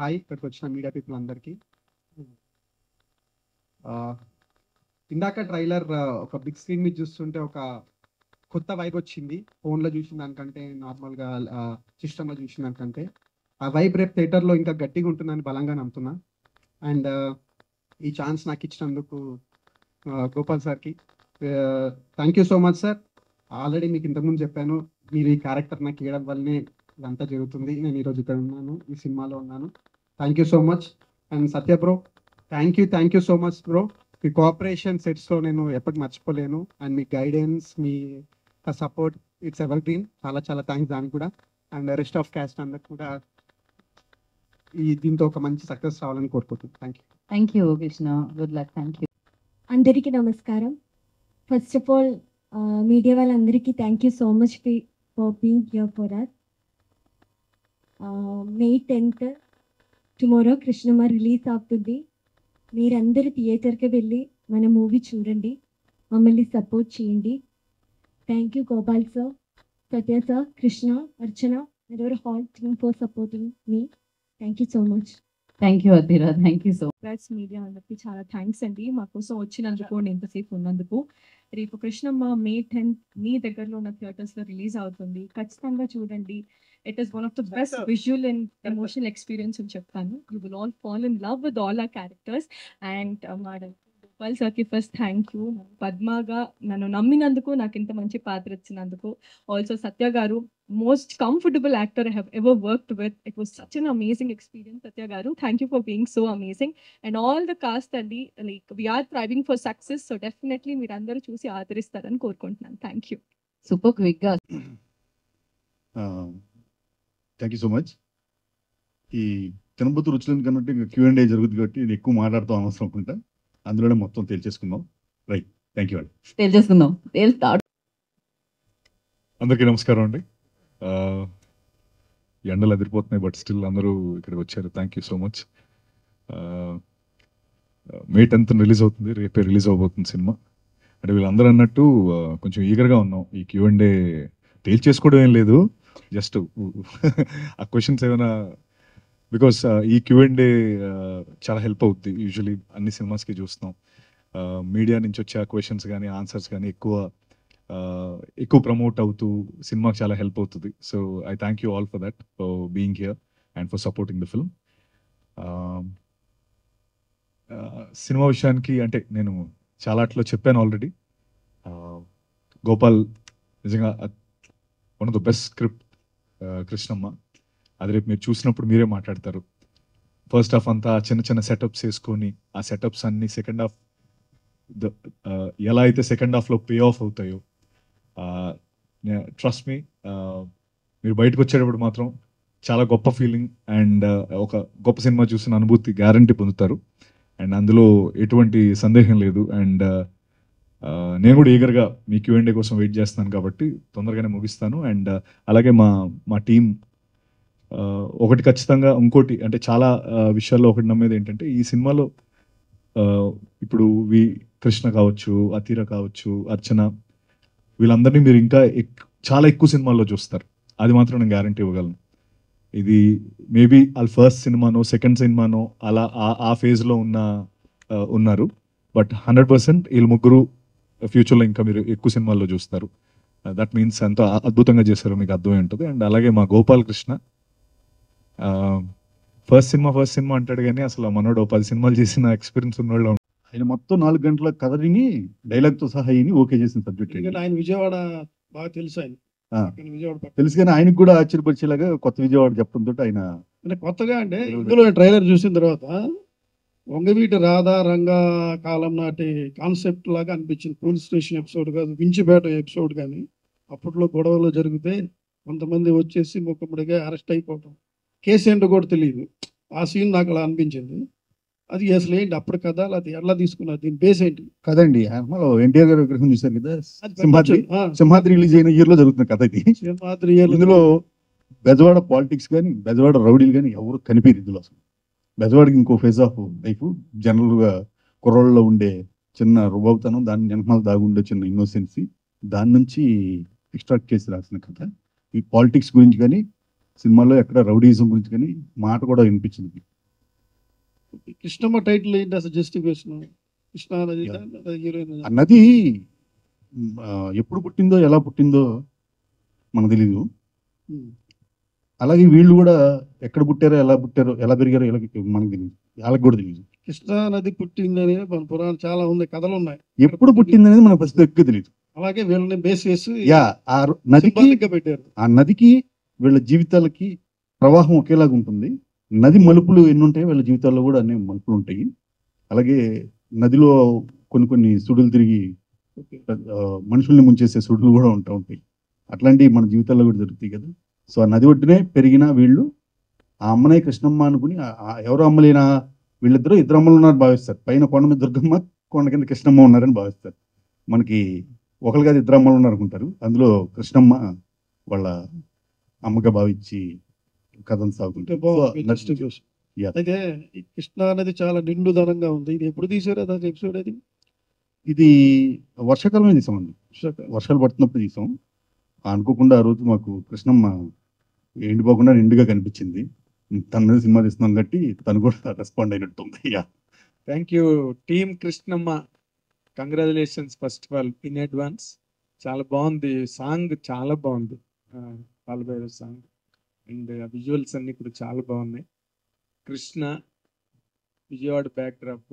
Hi ఇక్కడికి వచ్చిన media people అందరికీ ఆ, ఇందాక ట్రైలర్ ఒక బిగ్ స్క్రీన్ మీద చూస్తుంటే ఒక కొత్త వైబ్ వచ్చింది ఫోన్లో చూసిన దానికంటే నార్మల్గా సిస్టంలో చూసిన దానికంటే ఆ వైబ్ రేపు థియేటర్లో ఇంకా గట్టిగా ఉంటుందని బలంగా నమ్ముతున్నా అండ్ ఈ ఛాన్స్ నాకు ఇచ్చినందుకు ఆ, గోపాల్ సార్కి thank you so much sir already మీకు ఇంతకుముందు చెప్పాను మీరు ఈ క్యారెక్టర్ నాకు ఇవ్వడం వల్లనే ఇదంతా జరుగుతుంది నేను ఈరోజు ఇక్కడ ఉన్నాను ఈ సినిమాలో ఉన్నాను thank you so much and Satya bro thank you thank you so much bro మీ కోఆపరేషన్ సెట్స్లో నేను ఎప్పటికి మర్చిపోలేను అండ్ మీ గైడెన్స్ మీ సపోర్ట్ ఇట్స్ ఎవర్ గ్రీన్ చాలా చాలా థ్యాంక్స్ దానికి కూడా అండ్ రెస్ట్ ఆఫ్ క్యాస్ట్ అందరికి కూడా ఈ దీంతో ఒక మంచి సక్సెస్ రావాలని కోరుకుంటున్నాను thank you thank you Krishna good luck thank you అందరికీ నమస్కారం ఫస్ట్ ఆఫ్ ఆల్ మీడియా వాళ్ళందరికీ thank you so much for being here for us May tenth tomorrow Krishnamma release అవుతుంది మీరందరూ థియేటర్కి వెళ్ళి మన మూవీ చూడండి మమ్మల్ని సపోర్ట్ చేయండి thank you Gopal sir Satya sir Krishna Archana ఎవరు hall team for supporting me thank you so much thank you Athira thank you so press media అందరికి చాలా థ్యాంక్స్ అండి మా కోసం వచ్చినందుకు అండ్ ఇంతసేపు ఉన్నందుకు రేపు కృష్ణమ్మ మే టెన్త్ మీ దగ్గరలో ఉన్న థియేటర్స్ లో రిలీజ్ అవుతుంది ఖచ్చితంగా చూడండి it is one of the best visual and emotional experience అని చెప్తాను you will all fall in love with all our characters and madam Gopal సార్కి ఫస్ట్ థ్యాంక్ యూ పద్మాగా నన్ను నమ్మినందుకు నాకు ఇంత మంచి పాత్ర ఇచ్చినందుకు also Satya garu most comfortable actor I have ever worked with it was such an amazing experience Satya garu thank you for being so amazing and all the cast అండి like we're thriving for success so definitely మీరు అందరూ చూసి ఆదరిస్తారని కోరుకుంటున్నాను thank you super quick గా thank you so much ఈ తినబోతు రుచులను కన్నట్టు ఇంకా క్యూ అండ్ ఏ జరుగుతుంది కాబట్టి నేను ఎక్కువ మాట్లాడుతూ అవసరం అనుకుంటా అందులోనే మొత్తం తేల్చేసుకుందాం రైట్ థ్యాంక్ యూ అండి తేల్చేసుకుందాం తేల్స్తా అందరికీ నమస్కారం అండి ఆ, ఎండలు అదిరిపోతున్నాయి బట్ స్టిల్ అందరూ ఇక్కడికి వచ్చారు thank you so much May tenth release అవుతుంది రేపే రిలీజ్ అవబోతుంది సినిమా అంటే వీళ్ళందరూ అన్నట్టు ఆ, కొంచెం ఈగర్గా ఉన్నాం ఈ క్యూ అండ్ డే తేల్చేసుకోవడం ఏం లేదు జస్ట్ ఆ క్వశ్చన్స్ ఏమైనా బికాస్ ఈ క్యూ అండ్ డే చాలా హెల్ప్ అవుద్ది యూజువలీ అన్ని సినిమాస్కి చూస్తున్నాం మీడియా నుంచి వచ్చే క్వశ్చన్స్ కానీ ఆన్సర్స్ కానీ ఎక్కువ uh, ఎక్కువ ప్రమోట్ అవుతూ సినిమాకి చాలా హెల్ప్ అవుతుంది so I thank you all for that for being here and for supporting the film సినిమా విషయానికి అంటే నేను చాలా అట్లా చెప్పాను ఆల్రెడీ గోపాల్ నిజంగా one of the best script Krishnamma అది రేపు మీరు చూసినప్పుడు మీరే మాట్లాడతారు ఫస్ట్ హాఫ్ అంతా చిన్న చిన్న సెటప్స్ వేసుకొని ఆ సెటప్స్ అన్ని సెకండ్ హాఫ్ ఎలా అయితే సెకండ్ హాఫ్లో పే ఆఫ్ అవుతాయో ట్రస్ట్ మీ మీరు బయటకు వచ్చేటప్పుడు మాత్రం చాలా గొప్ప ఫీలింగ్ అండ్ ఒక గొప్ప సినిమా చూసిన అనుభూతి గ్యారంటీ పొందుతారు అండ్ అందులో ఎటువంటి సందేహం లేదు అండ్ నేను కూడా ఈగర్గా మీ క్యూఎండే కోసం వెయిట్ చేస్తున్నాను కాబట్టి తొందరగానే ముగిస్తాను అండ్ అలాగే మా మా టీం ఒకటి ఖచ్చితంగా ఇంకోటి అంటే చాలా ఆ, విషయాల్లో ఒకటి నమ్మేది ఏంటంటే ఈ సినిమాలో ఆ, ఇప్పుడు వి కృష్ణ కావచ్చు అతీర కావచ్చు అర్చన వీళ్ళందరినీ మీరు ఇంకా ఎక్- చాలా ఎక్కువ సినిమాల్లో చూస్తారు అది మాత్రం నేను గ్యారంటీ ఇవ్వగలను ఇది మేబీ వాళ్ళ ఫస్ట్ సినిమానో సెకండ్ సినిమానో అలా ఆ- ఆ ఫేజ్లో ఉన్న ఆ, ఉన్నారు బట్ హండ్రెడ్ పర్సెంట్ వీళ్ళు ముగ్గురు ఫ్యూచర్లో ఇంకా మీరు ఎక్కువ సినిమాల్లో చూస్తారు దట్ మీన్స్ ఎంతో అ- అద్భుతంగా చేశారు మీకు అర్థమై ఉంటుంది అండ్ అలాగే మా గోపాల్ కృష్ణ ఫస్ట్ సినిమా ఫస్ట్ సినిమా అంటాడు కానీ అసలు ఆ మనోడు ఓ పది సినిమాలు చేసిన ఎక్స్పీరియన్స్ ఉన్నోళ్ళు ఆయన మొత్తం నాలుగు గంటల కథ విని డైలాగ్తో సహా విని ఓకే చేసిన సబ్జెక్ట్ ఎందుకంటే ఆయన విజయవాడ బాగా తెలుసు ఆయన ఆ. పక్కన విజయవాడ పక్కన. తెలుసు కానీ ఆయనకు కూడా ఆశ్చర్యపరిచేలాగా కొత్త విజయవాడ చెప్పడంతో ఆయన అంటే కొత్తగా అంటే ఇందులో ట్రైలర్ చూసిన తర్వాత వంగవీటి రాధా రంగా కాలం నాటి కాన్సెప్ట్ లాగా అనిపించింది పోలీస్ స్టేషన్ ఎపిసోడ్ కాదు వించిపేట ఎపిసోడ్ కానీ అప్పట్లో గొడవలు జరిగితే కొంతమంది వచ్చేసి ముఖముడిగా అరెస్ట్ అయిపోవటం కేసు ఏంటో కూడా తెలియదు ఆ సీన్ నాకు అలా అనిపించింది అది అసలు ఏంటి అప్పుడు కదా అది ఎలా తీసుకున్నారు దీని బేస్ ఏంటి కదండి మన ఎన్టీఆర్ గారి విగ్రహం చూశారు కదా అది సింహాద్రి ఆ, సింహాద్రి రిలీజ్ అయిన ఇయర్ లో జరుగుతున్న కథ ఇది సింహాద్రి ఏలు- ఇందులో బెజవాడ పాలిటిక్స్ కానీ బెజవాడ రౌడీలు కానీ ఎవరు కనిపించారు ఇందులో అసలు బెజవాడకి ఇంకో ఫేజ్ ఆఫ్ లైఫ్ జనరల్ గా కుర్రోళ్ళలో ఉండే చిన్న రుబాబుతనం దాని వెనకాల దాగుండే చిన్న ఇన్నోసెన్సీ దాని నుంచి ఎక్స్ట్రాక్ట్ చేసి రాసిన కథ ఈ పాలిటిక్స్ గురించి కానీ సినిమాలో ఎక్కడ రౌడీజం గురించి కానీ మాట కూడా వినిపించింది కృష్ణమ్మ టైటిల్ ఏంటి అసలు జస్టిఫికేషన్ కృష్ణ నది Yeah. హీరోయిన్ ఆ నది ఆ, ఎప్పుడు పుట్టిందో ఎలా పుట్టిందో మనకు తెలీదు అలాగే వీళ్ళు కూడా ఎక్కడ పుట్టారో ఎలా పుట్టారో ఎలా పెరిగారో ఎలా మనకు తెలియదు వాళ్ళకి కూడా తెలియదు కృష్ణా నది పుట్టిందని మన పురాణం చాలా ఉంది కథలు ఉన్నాయి ఎప్పుడు పుట్టింది అనేది మనకు ఫస్ట్ ఎక్కువ తెలియదు అలాగే వీళ్ళని బేస్ చేసి యా ఆ రో- నదికి symbolic గా పెట్టారు ఆ నదికి వీళ్ళ జీవితాలకి ప్రవాహం ఒకేలాగా ఉంటుంది నది మలుపులు ఎన్ని ఉంటాయి వీళ్ళ జీవితాల్లో కూడా అన్ని మలుపులు ఉంటాయి అలాగే నదిలో కొన్ని కొన్ని సుడులు తిరిగి ఆ, మనుషుల్ని ముంచేసే సుడులు కూడా ఉంటా ఉంటాయి అట్లాంటివి మన జీవితాల్లో కూడా జరుగుతాయి కదా సో ఆ నది ఒడ్డునే పెరిగిన వీళ్ళు ఆ అమ్మనే కృష్ణమ్మ అనుకుని ఆ- ఆ ఎవరు అమ్మలేనా వీళ్ళిద్దరూ ఇద్దరు అమ్మలు ఉన్నారని భావిస్తారు పైన కొండ మీద దుర్గమ్మ కొండ కింద కృష్ణమ్మ ఉన్నారని భావిస్తారు మనకి ఒకరు కాదు ఇద్దరు అమ్మలు ఉన్నారు అనుకుంటారు అందులో కృష్ణమ్మ వాళ్ళ అమ్మగా భావించి కథను అంటే సాగుతుంటారు బాగుంది So, justification. Yeah. అయితే ఈ కృష్ణా నది చాలా నిండుదనంగా ఉంది ఇది ఎప్పుడు తీసారు అదే ఎపిసోడ్ అది ఇది వర్షాకాలమే తీసామండి వర్షాలు పడుతున్నప్పుడు తీసాం అనుకోకుండా ఆ రోజు మాకు కృష్ణమ్మ ఎండిపోకుండా నిండుగా కనిపించింది తన మీద సినిమా తీస్తున్నాం కాబట్టి తను కూడా రెస్పాండ్ అయినట్టుంది yeah thank you team Krishnamma congratulations first of all in advance చాలా బాగుంది సాంగ్ చాలా బాగుంది పాలభైరవ్ సాంగ్ అండ్ విజువల్స్ అన్ని కూడా చాలా బాగున్నాయి Krishna Vijayawada backdrop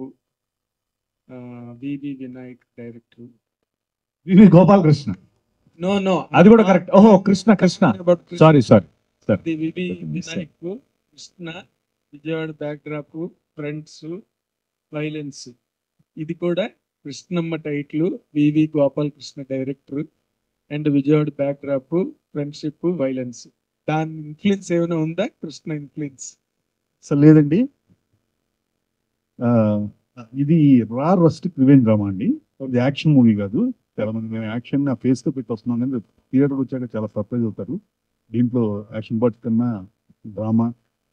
VV Vinayak director VV Gopalakrishna no no అది కూడా correct. ఓహో, Krishna, Krishna. Sorry sorry the VV Vinayak Krishna Vijayawada backdrop friends violence ఇది కూడా Krishnamma title VV Gopal Krishna director and Vijayawada backdrop friendship violence దాని ఇన్ఫ్లుయెన్స్ ఏమైనా ఉందా కృష్ణ ఇన్ఫ్లుయెన్స్ అసలు లేదండి ఆ, ఇది రా రస్ట్ రివెంజ్ డ్రామా అండి ఇది యాక్షన్ మూవీ కాదు చాలా మంది మేము యాక్షన్ ఆ ఫేస్ తో పెట్టి వస్తున్నాం కానీ థియేటర్ వచ్చాక చాలా సర్ప్రైజ్ అవుతారు దీంట్లో యాక్షన్ పార్ట్స్ కన్నా డ్రామా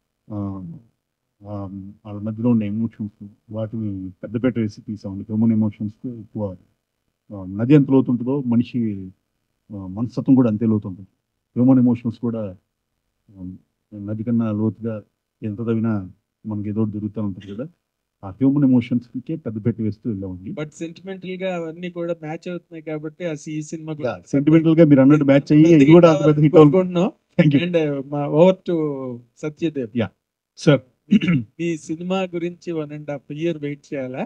వాళ్ళ మధ్యలో ఉన్న ఎమోషన్స్ వాటిని పెద్దపేట వేసి తీసామండి హ్యూమన్ ఎమోషన్స్ ఎక్కువ ఆ, నది ఎంత లోతుంటుందో మనిషి ఆ, మనస్తత్వం కూడా అంతే లోతుంటుంది హ్యూమన్ ఎమోషన్స్ కూడా ఆ, నది కన్నా లోతుగా ఎంత తవ్వినా మనకి ఏదో ఒకటి జరుగుతూ ఉంటుంది కదా ఆ హ్యూమన్ ఎమోషన్స్ కే పెద్ద పెట్టి వేస్తూ వెళ్ళామండి బట్ సెంటిమెంటల్ గా అవన్నీ కూడా మ్యాచ్ అవుతున్నాయి కాబట్టి ఆ ఈ సినిమా సెంటిమెంటల్ గా మీరు అన్నట్టు మ్యాచ్ అయ్యి ఇది కూడా అంత పెద్ద హిట్ అవుతుంది థ్యాంక్ యూ అండ్ మా ఓవర్ టు సత్యదేవ్ సార్ ఈ సినిమా గురించి one and half year wait చేయాలా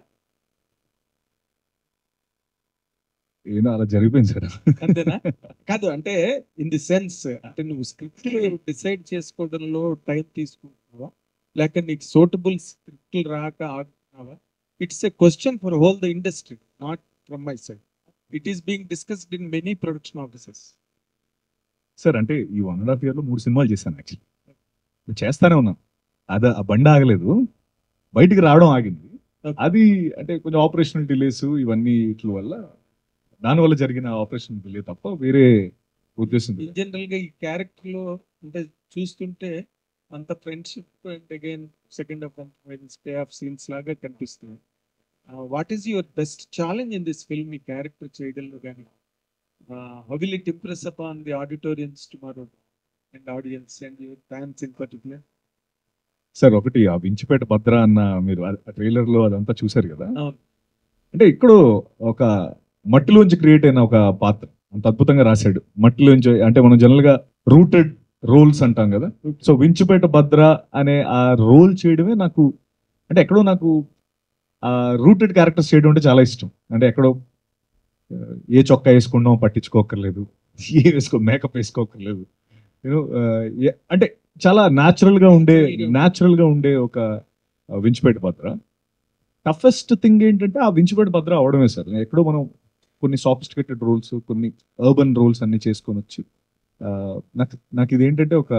ఏదో అలా జరిగిపోయింది సార్ అంతేనా కాదు అంటే ఇన్ ది సెన్స్ అంటే నువ్వు స్క్రిప్ట్ డిసైడ్ చేసుకోవడంలో టైం తీసుకుంటున్నావా లేక నీకు సూటబుల్ స్క్రిప్ట్ రాక ఆగుతున్నావా it's a question for whole the industry not from my side it is being discussed in many production offices sir అంటే ఈ వన్ అండ్ హాఫ్ ఇయర్ లో మూడు సినిమాలు చేశాను యాక్చువల్లీ చేస్తానే ఉన్నాను అది ఆ బండి ఆగలేదు బయటికి రావడం ఆగింది Okay. అది అంటే కొంచెం ఆపరేషనల్ డిలేస్ ఇవన్నీ ఇట్ల వల్ల దాని వల్ల జరిగిన ఆపరేషన్ డిలే తప్ప వేరే ఉద్దేశం లేదు. ఇన్ జనరల్ గా ఈ క్యారెక్టర్ లో అంటే చూస్తుంటే అంత friendship and again second of stay of scenes లాగా కనిపిస్తుంది what is your best challenge in this film ఈ క్యారెక్టర్ చేయడంలో కానీ how will it impress upon the auditoriums tomorrow and audience and your fans in particular sir ఒకటి ఆ వించిపేట భద్ర అన్న మీరు ఆ ట్రైలర్ లో అదంతా చూసారు కదా అవును. అంటే ఇక్కడ ఒక మట్టిలోంచి క్రియేట్ అయిన ఒక పాత్ర అంత అద్భుతంగా రాశాడు మట్టిలోంచి అంటే మనం జనరల్ గా రూటెడ్ రోల్స్ అంటాం కదా సో వించుపేట భద్ర అనే ఆ రోల్ చేయడమే నాకు అంటే ఎక్కడో నాకు ఆ రూటెడ్ క్యారెక్టర్స్ చేయడం అంటే చాలా ఇష్టం అంటే ఎక్కడో ఆ, ఏ చొక్కా వేసుకున్నాం పట్టించుకోకర్లేదు ఏ వేసుకో మేకప్ వేసుకోకర్లేదు యూనో అంటే చాలా న్యాచురల్ గా ఉండే న్యాచురల్ గా ఉండే ఒక ఆ, వించుపేట భద్ర టఫెస్ట్ థింగ్ ఏంటంటే ఆ వించుపేట భద్ర అవడమే సార్ ఎక్కడో మనం కొన్ని సాఫిస్టికేటెడ్ రోల్స్ కొన్ని అర్బన్ రోల్స్ అన్ని చేసుకొని వచ్చి ఆ, నాకు నాకు ఇది ఏంటంటే ఒక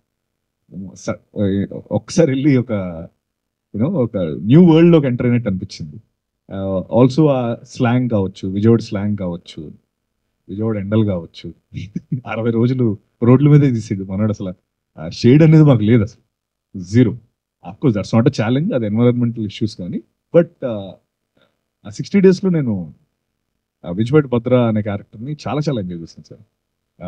స- ఒక్కసారి వెళ్ళి ఒక యూనో ఒక న్యూ వరల్డ్ లోకి ఎంటర్ అయినట్టు అనిపించింది ఆల్సో ఆ స్లాంగ్ కావచ్చు విజయవాడ స్లాంగ్ కావచ్చు విజయవాడ ఎండలు కావచ్చు అరవై రోజులు రోడ్ల మీదే తీసేది మనోడు అసలు ఆ షేడ్ అనేది మాకు లేదు అసలు zero of course that's not a challenge అది ఎన్వైరన్మెంటల్ ఇష్యూస్ కానీ బట్ ఆ సిక్స్టీ డేస్లో నేను విజ్బెట్ భద్ర అనే క్యారెక్టర్ని చాలా చాలా ఎంజాయ్ చేస్తాను సార్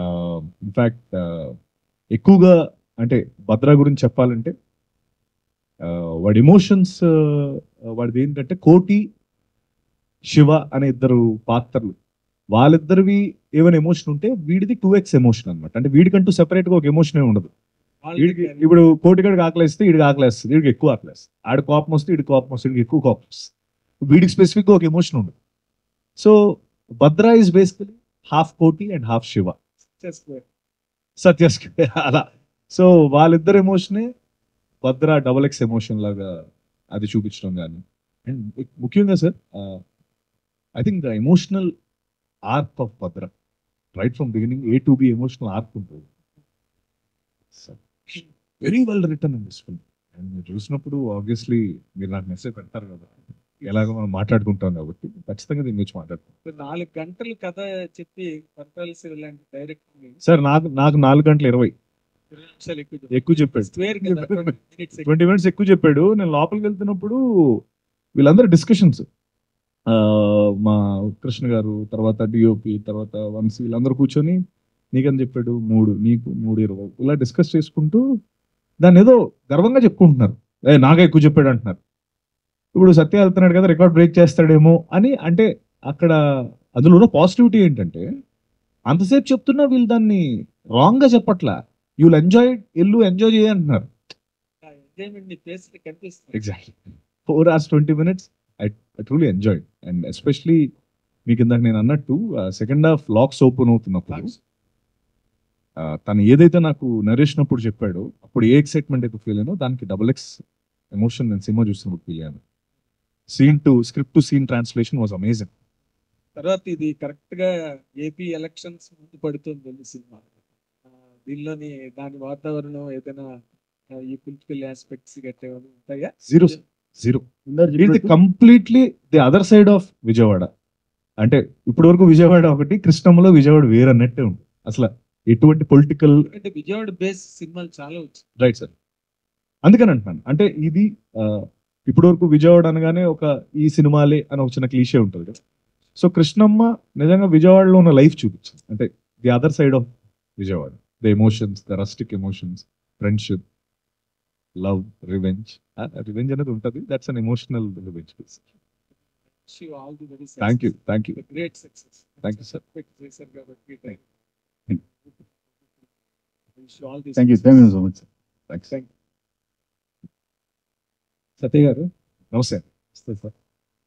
ఇన్ఫ్యాక్ట్ ఎక్కువగా అంటే భద్ర గురించి చెప్పాలంటే వాడి ఎమోషన్స్ వాడిది ఏంటంటే కోటి శివ అనే ఇద్దరు పాత్రలు వాళ్ళిద్దరివి ఏమైనా ఎమోషన్ ఉంటే వీడిది టూ ఎక్స్ ఎమోషన్ అనమాట అంటే వీడికంటూ separate గా ఒక ఎమోషన్ ఉండదు వీడికి ఇప్పుడు కోటిగడికి ఆకలేస్తే వీడికి ఆకలేస్తుంది వీడికి ఎక్కువ ఆకలేస్తుంది ఆడి కోపం వస్తే వీడికి కోపం వస్తే వీడికి ఎక్కువ కోపం వస్తుంది వీడికి స్పెసిఫిక్ ఒక ఎమోషన్ ఉండదు so Bhadra is basically half Koti and half Shiva Satya's అలా సో వాళ్ళిద్దరు ఎమోషనే భద్ర డబల్ ఎక్స్ ఎమోషన్ లాగా అది చూపించడం కానీ అండ్ ముఖ్యంగా sir I think the emotional arc of Bhadra right from beginning A to B emotional arc ఉంటుంది వెరీ వెల్ రిటర్న్ అండి ఫిల్మ్ అండ్ మీరు చూసినప్పుడు ఆబ్వియస్లీ మీరు నాకు మెసేజ్ పెడతారు కదా ఎలాగో మనం మాట్లాడుకుంటాం కాబట్టి ఖచ్చితంగా దీని గురించి మాట్లాడుకుంటాం నాలుగు గంటలు కథ చెప్పి పర్వాల్సి ఇలాంటి డైరెక్ట్ సార్ నాకు నాకు నాలుగు గంటల ఇరవై నిమిషాలు ఎక్కువ ఎక్కువ చెప్పాడు స్క్వేర్ కదా 20 minutes ఎక్కువ. ట్వంటీ మినిట్స్ ఎక్కువ చెప్పాడు నేను లోపలికి వెళ్తున్నప్పుడు వీళ్ళందరూ డిస్కషన్స్ మా కృష్ణ గారు తర్వాత డిఓపి తర్వాత వంశీ వీళ్ళందరూ కూర్చొని నీకని చెప్పాడు మూడు నీకు మూడు ఇరవై ఇలా డిస్కస్ చేసుకుంటూ దాన్ని ఏదో గర్వంగా చెప్పుకుంటున్నారు ఏ నాగా ఎక్కువ చెప్పాడు అంటున్నారు ఇప్పుడు సత్య వెళ్తున్నాడు కదా రికార్డ్ బ్రేక్ చేస్తాడేమో అని అంటే అక్కడ అందులో ఉన్న పాజిటివిటీ ఏంటంటే అంతసేపు చెప్తున్నా వీళ్ళు దాన్ని రాంగ్ గా చెప్పట్లా యూ విల్ ఎంజాయ్ ఎల్లు ఎంజాయ్ చేయ అంటున్నారు ఆ enjoyment నీ face లో కనిపిస్తుంది exactly four hours twenty minutes I I truly enjoy and especially మీకు ఇందాక నేను అన్నట్టు సెకండ్ హాఫ్ లాక్స్ ఓపెన్ అవుతున్నప్పుడు ఆ, తను ఏదైతే నాకు నరేసినప్పుడు చెప్పాడో అప్పుడు ఏ ఎక్సైట్మెంట్ అయితే ఫీల్ అయినో దానికి డబుల్ ఎక్స్ ఎమోషన్ నేను సినిమా చూసినప్పుడు ఫీల్ అయ్యాను scene to script to scene translation was amazing తర్వాత ఇది కరెక్ట్ గా ఏపీ ఎలక్షన్స్ ముందు పడుతుంది ఈ సినిమా ఆ, దీనిలోని దాని వాతావరణం ఏదైనా ఆ, ఈ పొలిటికల్ ఆస్పెక్ట్స్ గట్రా ఏమైనా ఉంటాయా జీరో జీరో ఇందాక ఇది చెప్పినట్టు completely the other side of Vijayawada అంటే ఇప్పటి వరకు విజయవాడ ఒకటి కృష్ణంలో విజయవాడ వేరు అన్నట్టే ఉంది అసలు ఎటువంటి పొలిటికల్ అంటే విజయవాడ బేస్ సినిమాలు చాలా వచ్చాయి రైట్ సార్ అందుకని అంటున్నాను అంటే ఇది ఇప్పటి వరకు విజయవాడ అనగానే ఒక ఈ సినిమాలే అని ఒక చిన్న క్లీషే ఉంటుంది కదా సో కృష్ణమ్మ నిజంగా విజయవాడలో ఉన్న లైఫ్ చూపించింది అంటే the other side of Vijayawada the emotions the rustic emotions friendship love revenge revenge అనేది ఉంటుంది that's an emotional revenge all the very thank you thank you great success Thank you, sir. చేశారు కాబట్టి all the thank you thank you so much thanks Satya garu నమస్తే వస్తుంది sir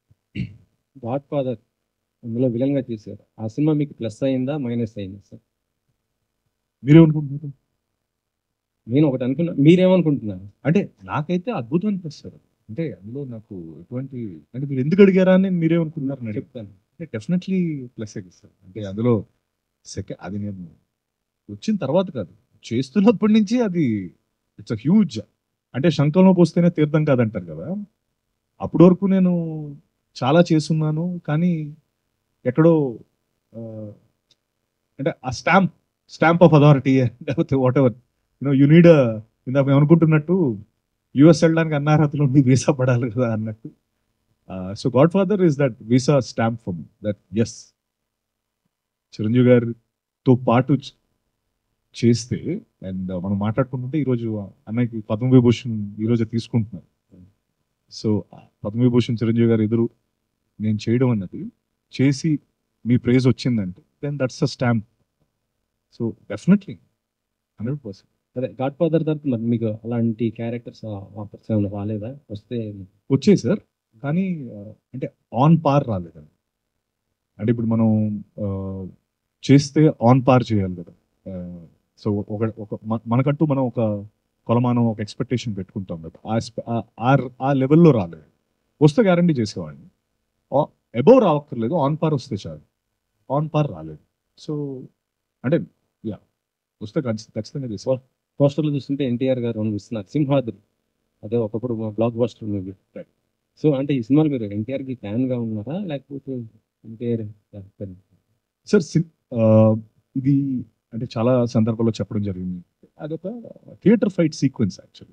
Godfather అందులో villain గా చేశారు ఆ సినిమా మీకు ప్లస్ అయిందా మైనస్ అయిందా సార్ మీరేమనుకుంటున్నారు నేను ఒకటి అనుకున్నా మీరేమనుకుంటున్నారు అంటే నాకైతే అద్భుతం అనిపిస్తారు అంటే అందులో నాకు ఎటువంటి అంటే మీరు ఎందుకు అడిగారా అని మీరేమనుకుంటున్నారు అని అడిగారు. చెప్తాను అంటే డెఫినెట్లీ ప్లస్ సార్ అంటే అందులో సెకండ్ అది నేను వచ్చిన తర్వాత కాదు చేస్తున్నప్పటి నుంచి అది ఇట్స్ అ హ్యూజ్ అంటే శంఖంలో పోస్తేనే తీర్థం కాదంటారు కదా అప్పటి వరకు నేను చాలా చేస్తున్నాను కానీ ఎక్కడో ఆ, అంటే ఆ స్టాంప్ స్టాంప్ ఆఫ్ అథారిటీ లేకపోతే whatever you know you need ఇందాక మేము అనుకుంటున్నట్టు యుఎస్ వెళ్ళడానికి అన్నార్హతలు ఉండి వీసా పడాలి కదా అన్నట్టు so Godfather is that visa stamp for that yes Chiranjeevi గారితో పాటు చ- చేస్తే అండ్ మనం మాట్లాడుకుంటుంటే ఈరోజు అన్నకి పద్మవిభూషణ్ ఈరోజు తీసుకుంటున్నారు సో పద్మవిభూషణ్ చిరంజీవి గారు ఎదురు నేను చేయడం అన్నది చేసి మీ ప్రైజ్ వచ్చిందంటే then that's a stamp so definitely hundred percent అదే గాడ్ ఫాదర్ తర్వాత మరి మీకు అలాంటి క్యారెక్టర్స్ ఆఫర్స్ ఏమైనా రాలేదా వస్తే వచ్చాయి సార్ కానీ ఆ, అంటే ఆన్ పార్ రాలేదండి అంటే ఇప్పుడు మనం ఆ, చేస్తే ఆన్ పార్ చేయాలి కదా సో ఒక ఒక మన- మనకంటూ మనం ఒక కొలమానం ఒక ఎక్స్పెక్టేషన్ పెట్టుకుంటాం కదా ఆ ఎక్స్పె- ఆ- ఆ- ఆ లెవెల్లో రాలేదు వస్తే గ్యారంటీ చేసేవాడిని అబౌవ్ రావక్కర్లేదు ఆన్ పార్ వస్తే చాలు ఆన్ పార్ రాలేదు సో అంటే యా వస్తే ఖచ్చి- ఖచ్చితంగా చేసేవాడు పోస్టర్లు చూస్తుంటే ఎన్టీఆర్ గారు అనిపిస్తున్నారు సింహాద్రి అదే ఒకప్పుడు బ్లాక్ బస్టర్ మూవీ సో అంటే ఈ సినిమాలో మీరు ఎన్టీఆర్ కి ఫ్యాన్ గా ఉన్నారా లేకపోతే ఎన్టీఆర్ సార్ సి- ఆ, ఇది అంటే చాలా సందర్భాల్లో చెప్పడం జరిగింది అదొక theatre fight sequence actually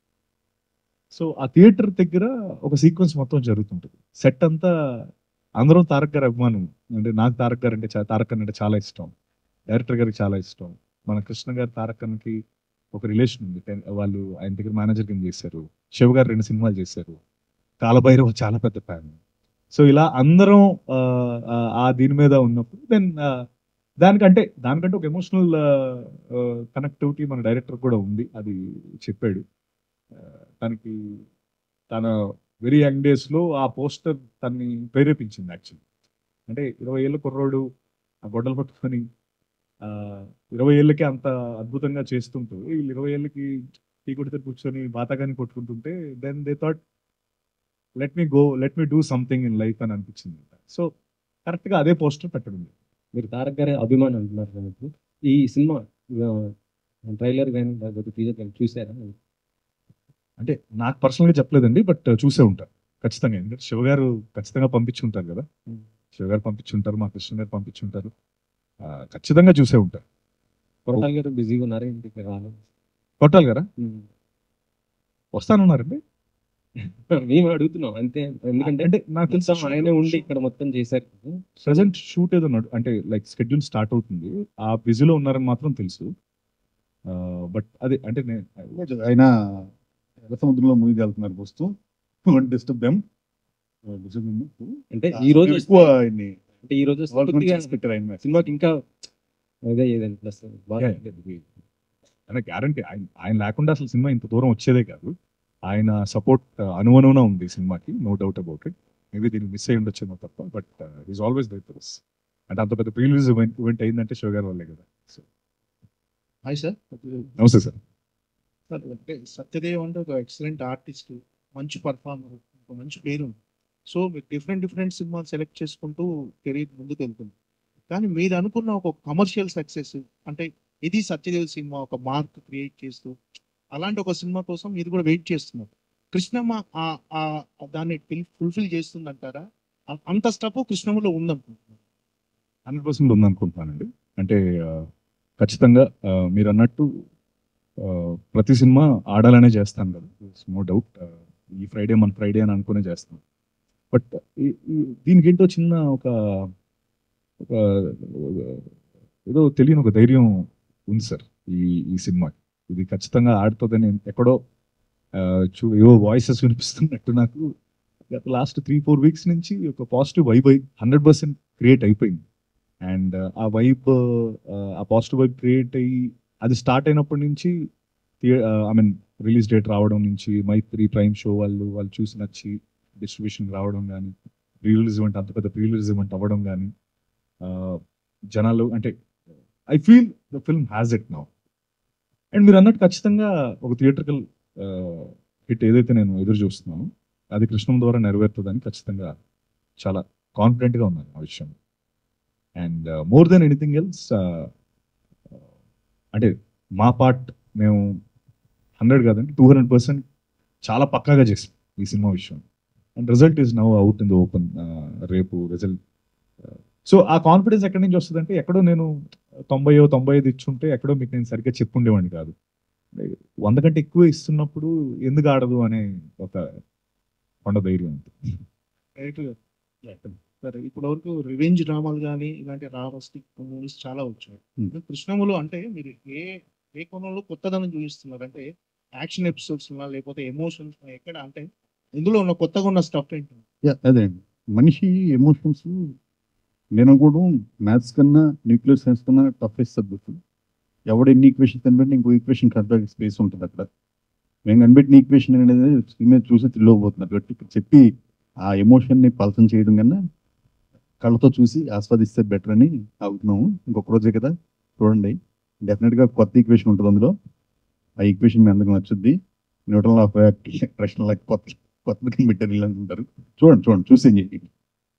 so ఆ థియేటర్ దగ్గర ఒక సీక్వెన్స్ మొత్తం జరుగుతుంటుంది సెట్ అంతా అందరం తారక్ గారి అభిమానం అంటే నాకు తారక్ గారు అంటే చా- తారక్ అన్న అంటే చాలా ఇష్టం డైరెక్టర్ గారికి చాలా ఇష్టం మన కృష్ణ గారు తారక్ అన్నకి ఒక రిలేషన్ ఉంది టెన్- వాళ్ళు ఆయన దగ్గర మేనేజర్ కింద చేశారు శివ గారు రెండు సినిమాలు చేశారు కాలభైరవ చాలా పెద్ద ఫ్యాన్ సో ఇలా అందరం ఆ, ఆ, ఆ దీని మీద ఉన్నప్పుడు దెన్ దానికంటే దానికంటే ఒక ఎమోషనల్ కనెక్టివిటీ మన డైరెక్టర్ కూడా ఉంది అది చెప్పాడు ఆ, తనకి తన వెరీ యంగ్ డేస్ లో ఆ పోస్టర్ తన్ని ప్రేరేపించింది యాక్చువల్లీ అంటే ఇరవై ఏళ్ళ కుర్రోడు ఆ గొడ్డలు పట్టుకొని ఆ, ఇరవై ఏళ్ళకి అంత అద్భుతంగా చేస్తుంటూ వీళ్ళు ఇరవై ఏళ్ళకి టీ కొడితే కూర్చొని బాతాగాని కొట్టుకుంటుంటే then they thought let me go let me do something in life అని అనిపించింది సో కరెక్ట్గా అదే పోస్టర్ పెట్టడం మీరు తారక్ గారి అభిమానం అంటున్నారు కదా ఇప్పుడు. ఈ సినిమా ట్రైలర్ కానీ లేకపోతే టీజర్ కానీ చూసారా అంటే నాకు పర్సనల్గా చెప్పలేదండి బట్ చూసే ఉంటారు ఖచ్చితంగా ఎందుకంటే శివ గారు ఖచ్చితంగా పంపించి ఉంటారు కదా శివ గారు పంపించి ఉంటారు మా కృష్ణ గారు పంపించి ఉంటారు ఆ, ఖచ్చితంగా చూసే ఉంటారు కొరటాల గారు బిజీగా ఉన్నారా ఇంటికి రాలేదు కొట్టాలి గారా వస్తానన్నారండి మేము అడుగుతున్నాం అంతే ఎందుకంటే అంటే నాకు తెలిసి మొత్తం ఆయనే ఉండి ఇక్కడ మొత్తం చేశారు కదా. ప్రజెంట్ షూట్ ఏదో నడు అంటే లైక్ స్కెడ్యూల్ స్టార్ట్ అవుతుంది ఆ బిజీలో ఉన్నారని మాత్రం తెలుసు బట్ అదే అంటే నేను ఆయన ఎర్ర సముద్రంలో మునిగి వెళ్తున్నారు వస్తూ డిస్టర్బ్ దెమ్ అంటే ఈ రోజు ఎక్కువ ఆయన్ని అంటే ఈ రోజు వాళ్ళ గురించి పూర్తిగా చేసి పెట్టారు ఆయన మీద. సినిమాకి ఇంకా అదే ఏదండి ప్లస్ బాగా అంటే గ్యారంటీ ఆయన ఆయన లేకుండా అసలు సినిమా ఇంత దూరం వచ్చేదే కాదు ఆయన సపోర్ట్ అనువనువున ఉంది సినిమాకి no doubt about it maybe దీన్ని మిస్ అయ్యి ఉండొచ్చేమో తప్ప బట్ ఈజ్ ఆల్వేస్ దట్ అంటే అంత పెద్ద ప్రీలీజ్ ఈవెంట్ ఈవెంట్ అయిందంటే షో గారి వల్లే కదా సో హాయ్ సార్ నమస్తే సార్ సార్ అంటే సత్యదేవ్ అంటే ఒక ఎక్సలెంట్ ఆర్టిస్ట్ మంచి పర్ఫార్మర్ ఒక మంచి పేరు ఉంది సో మీరు డిఫరెంట్ డిఫరెంట్ సినిమాలు సెలెక్ట్ చేసుకుంటూ కెరీర్ ముందుకు వెళ్తుంది కానీ మీరు అనుకున్న ఒక కమర్షియల్ సక్సెస్ అంటే ఇది సత్యదేవ్ సినిమా ఒక మార్క్ క్రియేట్ చేస్తూ అలాంటి ఒక సినిమా కోసం మీరు కూడా వెయిట్ చేస్తున్నారు కృష్ణమ్మ ఆ- ఆ- దాన్ని ఫుల్ఫిల్ చేస్తుందంటారా అ- అంత స్టఫ్ కృష్ణమ్మలో ఉందనుకుంటున్నారు హండ్రెడ్ పర్సెంట్ ఉందనుకుంటున్నానండి అంటే ఆ, ఖచ్చితంగా ఆ, మీరు అన్నట్టు ఆ, ప్రతి సినిమా ఆడాలనే చేస్తాను కదా నో డౌట్ ఈ ఫ్రైడే మన ఫ్రైడే అని అనుకునే చేస్తాం బట్ దీనికి ఏంటో చిన్న ఒక ఒక ఏదో తెలియని ఒక ధైర్యం ఉంది సార్ ఈ ఈ సినిమాకి ఇది ఖచ్చితంగా ఆడుతుందని ఎక్కడో ఆ, చూ ఏవో వాయిసెస్ వినిపిస్తున్నట్టు నాకు గత లాస్ట్ త్రీ ఫోర్ వీక్స్ నుంచి ఒక positive vibe hundred percent create అయిపోయింది అండ్ ఆ వైబ్ ఆ పాజిటివ్ వైబ్ క్రియేట్ అయ్యి అది స్టార్ట్ అయినప్పటి నుంచి ఐ మీన్ రిలీజ్ డేట్ రావడం నుంచి మైత్రి ప్రైమ్ షో వాళ్ళు వాళ్ళు చూసి నచ్చి డిస్ట్రిబ్యూషన్ రావడం కానీ రిలీజ్ ఈవెంట్ అంత పెద్ద రిలీజ్ ఈవెంట్ అవ్వడం కానీ జనాలు అంటే I feel the film has it now and మీరు అన్నట్టు ఖచ్చితంగా ఒక థియేటర్కల్ హిట్ ఏదైతే నేను ఎదురు చూస్తున్నాను అది కృష్ణం ద్వారా నెరవేరుతుందని ఖచ్చితంగా చాలా కాన్ఫిడెంట్గా ఉన్నాను ఆ విషయం and more than anything else అంటే మా పార్ట్ మేము హండ్రెడ్ కాదండి టూ హండ్రెడ్ పర్సెంట్ చాలా పక్కాగా చేసాం ఈ సినిమా విషయం and result is now out in the open రేపు రిజల్ట్ సో ఆ కాన్ఫిడెన్స్ ఎక్కడి నుంచి వస్తుందంటే ఎక్కడో నేను తొంభైయో తొంభై ఐదు ఇచ్చుంటే ఎక్కడో మీకు నేను సరిగ్గా చెప్పుండేవాడిని కాదు వంద కంటే ఎక్కువ ఇస్తున్నప్పుడు ఎందుకు ఆడదు అనే ఒక కొండ ధైర్యం ఉంటుంది రైట్ సరే ఇప్పటి వరకు రివెంజ్ డ్రామాలు కానీ ఇలాంటి రావస్టిక్ మూవీస్ చాలా వచ్చాయి Hmm. కృష్ణములు అంటే మీరు ఏ ఏ కోణంలో కొత్తదనం చూపిస్తున్నారు అంటే యాక్షన్ ఎపిసోడ్స్ లేకపోతే ఎమోషన్స్ ఎక్కడ అంటే ఇందులో ఉన్న కొత్తగా ఉన్న స్టఫ్ ఏంటి Yeah, అదే అండి మనిషి ఎమోషన్స్ నేను కూడా మ్యాథ్స్ కన్నా న్యూక్లియర్ సైన్స్ కన్నా టఫెస్ట్ సబ్జెక్ట్ ఎవడు ఎన్ని ఈక్వేషన్ కనిపెట్టి ఇంకో ఈక్వేషన్ కనిపెట్టే స్పేస్ ఉంటుంది అక్కడ మేము కనిపెట్టిన ఈక్వేషన్ అనేది స్క్రీన్ మీద చూసి తిల్లకపోతున్నారు కాబట్టి ఇక్కడ చెప్పి ఆ ఎమోషన్ని పలసం చేయడం కన్నా కళ్ళతో చూసి ఆస్వాదిస్తే బెటర్ అని అవుతున్నాము ఇంకొక రోజే కదా చూడండి డెఫినెట్గా కొత్త ఈక్వేషన్ ఉంటుంది అందులో ఆ ఈక్వేషన్ మీ అందరికి నచ్చుద్ది న్యూటన్ ఆఫ్ ప్రశ్న లైక్ కొత్త కొత్త కనిపెట్టారు అనుకుంటారు చూడండి చూడండి చూసి ఏం చేయండి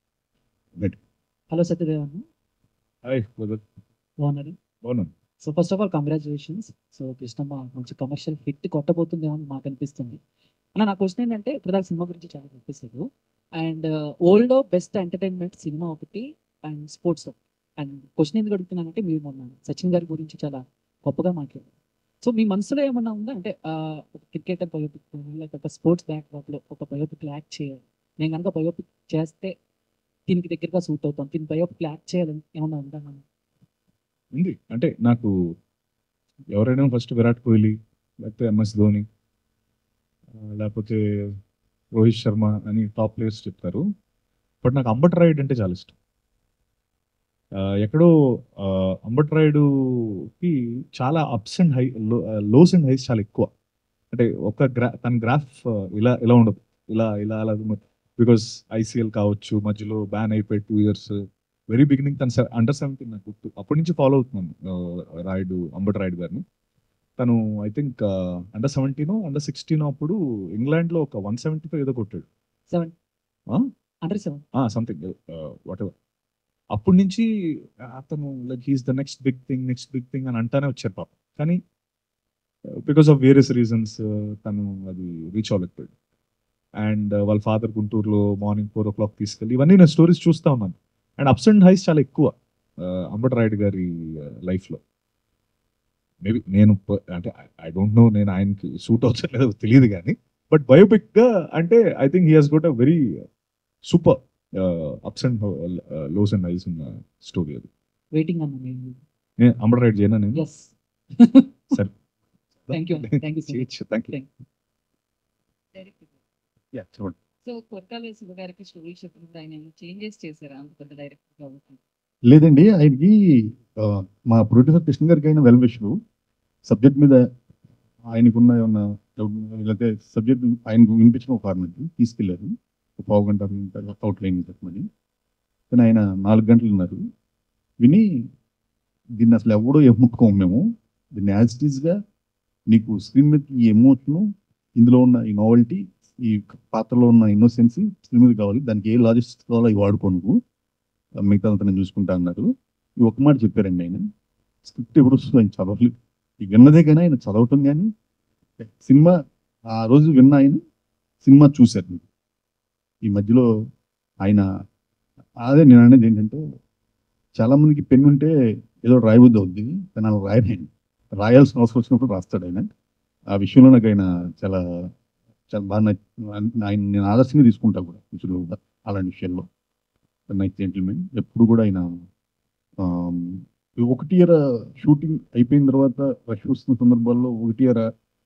హలో సత్యదేవ్ అన్న హాయ్ బాగున్నారు బాగున్నాను so first of all congratulations so Krishnamma మంచి కమర్షియల్ హిట్ కొట్టబోతుందేమో అని మాకు అనిపిస్తుంది అన్న నా క్వశ్చన్ ఏంటంటే ఇప్పుడు దాకా సినిమా గురించి చాలా చెప్పేశారు and old best entertainment cinema ఒకటి అండ్ స్పోర్ట్స్ అండ్ క్వశ్చన్ ఎందుకు అడుగుతున్నానంటే మీరు మొన్న సచిన్ గారి గురించి చాలా గొప్పగా మాట్లాడారు సో మీ మనసులో ఏమన్నా ఉందా అంటే ఆ, ఒక క్రికెటర్ బయోపిక్ లేక ఒక స్పోర్ట్స్ బ్యాక్డ్రాప్లో ఒక బయోపిక్ యాక్ట్ చేయాలి నేను కనుక బయోపిక్ చేస్తే దీనికి దగ్గరగా సూట్ అవుతాం దీని బయోపిక్ యాక్ట్ చేయాలని ఏమన్నా ఉందా అన్న? ఉంది అంటే నాకు ఎవరైనా ఫస్ట్ విరాట్ కోహ్లీ లేకపోతే ఎంఎస్ ధోని ఆ, లేకపోతే రోహిత్ శర్మ అని టాప్ ప్లేయర్స్ చెప్తారు బట్ నాకు అంబట్ రాయుడు అంటే చాలా ఇష్టం ఆ, ఎక్కడో ఆ, అంబట్ రాయుడుకి చాలా ups and high lows and highs చాలా ఎక్కువ అంటే ఒక గ్రా తన గ్రాఫ్ ఇలా ఇలా ఉండదు ఇలా ఇలా అలా బికాస్ ఐసీఎల్ కావచ్చు మధ్యలో బ్యాన్ అయిపోయి టూ ఇయర్స్ వెరీ బిగినింగ్ తను అండర్ సెవెంటీన్ నాకు గుర్తు అప్పటి నుంచి ఫాలో అవుతున్నాను ఆ, రాయుడు అంబటి రాయుడు గారిని తను I think under seventeen under sixteen అప్పుడు ఇంగ్లాండ్లో ఒక వన్ సెవెంటీ ఫైవ్ ఏదో కొట్టాడు seven under seven something whatever అప్పటి నుంచి అతను like he's the next big thing next big thing అని అంటానే వచ్చారు పాప కానీ బికాస్ ఆఫ్ వేరియస్ రీజన్స్ తను అది రీచ్ అవ్వలేకపోయాడు అండ్ వాళ్ళ ఫాదర్ గుంటూరులో మార్నింగ్ ఫోర్ ఓ క్లాక్ తీసుకెళ్ళి ఇవన్నీ నేను స్టోరీస్ చూస్తా ఉన్నాను అండ్ అప్స్ అండ్ హైస్ చాలా ఎక్కువ అంబటి రాయుడు గారి లైఫ్లో మేబీ నేను ప- అంటే ఐ డోంట్ నో నేను ఆయనకి సూట్ అవుతలేదో తెలియదు కానీ బట్ బయోపిక్గా అంటే I think he has got a very super ups and lows and highs ఉన్న స్టోరీ అది వెయిటింగ్ అన్న మేము నేను అంబటి రాయుడు చేయనా నేను ఎస్ సరే థ్యాంక్ యూ థ్యాంక్ యూ చేయొచ్చు థ్యాంక్ యూ యా చూడండి సో కొరటాల శివ గారికి స్టోరీ చెప్పినప్పుడు ఆయన చేంజెస్ చేశారా అంత పెద్ద డైరెక్టర్ కాబట్టి లేదండి ఆయనకి ఆ, మా ప్రొడ్యూసర్ కృష్ణ గారికి అయిన వెల్ విష్ సబ్జెక్ట్ మీద ఆయనకున్న ఏమన్నా doubt లేకపోతే సబ్జెక్ట్ ఆయనకు వినిపించిన ఒక ఫార్మెట్ తీసుకెళ్ళారు ఒక పావు గంట అవుట్ లైన్ చెప్పమని కానీ ఆయన నాలుగు గంటలు ఉన్నారు విని దీన్ని అసలు ఎవడో ఎమ్ముకోము మేము దీన్ని యాజ్ ఇట్ ఈస్గా నీకు స్క్రీన్ మీద ఈ ఎమోషను ఇందులో ఉన్న ఈ నావెల్టీ ఈ పాత్రలో ఉన్న ఇన్నోసెన్సీ స్క్రీన్ మీద కావాలి దానికి ఏ లాజిస్టిక్స్ కావాలో అవి వాడుకో నువ్వు మిగతా అంతా నేను చూసుకుంటా అన్నారు ఈ ఒక్క మాట చెప్పారండి ఆయన స్క్రిప్ట్ ఎప్పుడు వస్తుంది ఆయన చదవలేదు ఈ విన్నదే కానీ ఆయన చదవటం కానీ సినిమా ఆ రోజు విన్న ఆయన సినిమా చూశారు ఈ మధ్యలో ఆయన అదే నేను అనేది ఏంటంటే చాలా మందికి పెన్ ఉంటే ఏదో రాయబుద్ధి అవుద్ది కానీ అలా రాయను ఆయన రాయాల్సిన అవసరం వచ్చినప్పుడు రాస్తాడు ఆయన ఆ విషయంలో నాకు ఆయన చాలా చాలా బాగా నచ్చి- ఆయన నేను ఆదర్శంగా తీసుకుంటా కూడా విషయంలో కూడా అలాంటి విషయాల్లో నైట్ జెంటిల్మెన్ ఎప్పుడు కూడా ఆయన ఆమ్, ఒకటి ఇయర్ షూటింగ్ అయిపోయిన తర్వాత రష్ వస్తున్న సందర్భాల్లో ఒకటి ఇయర్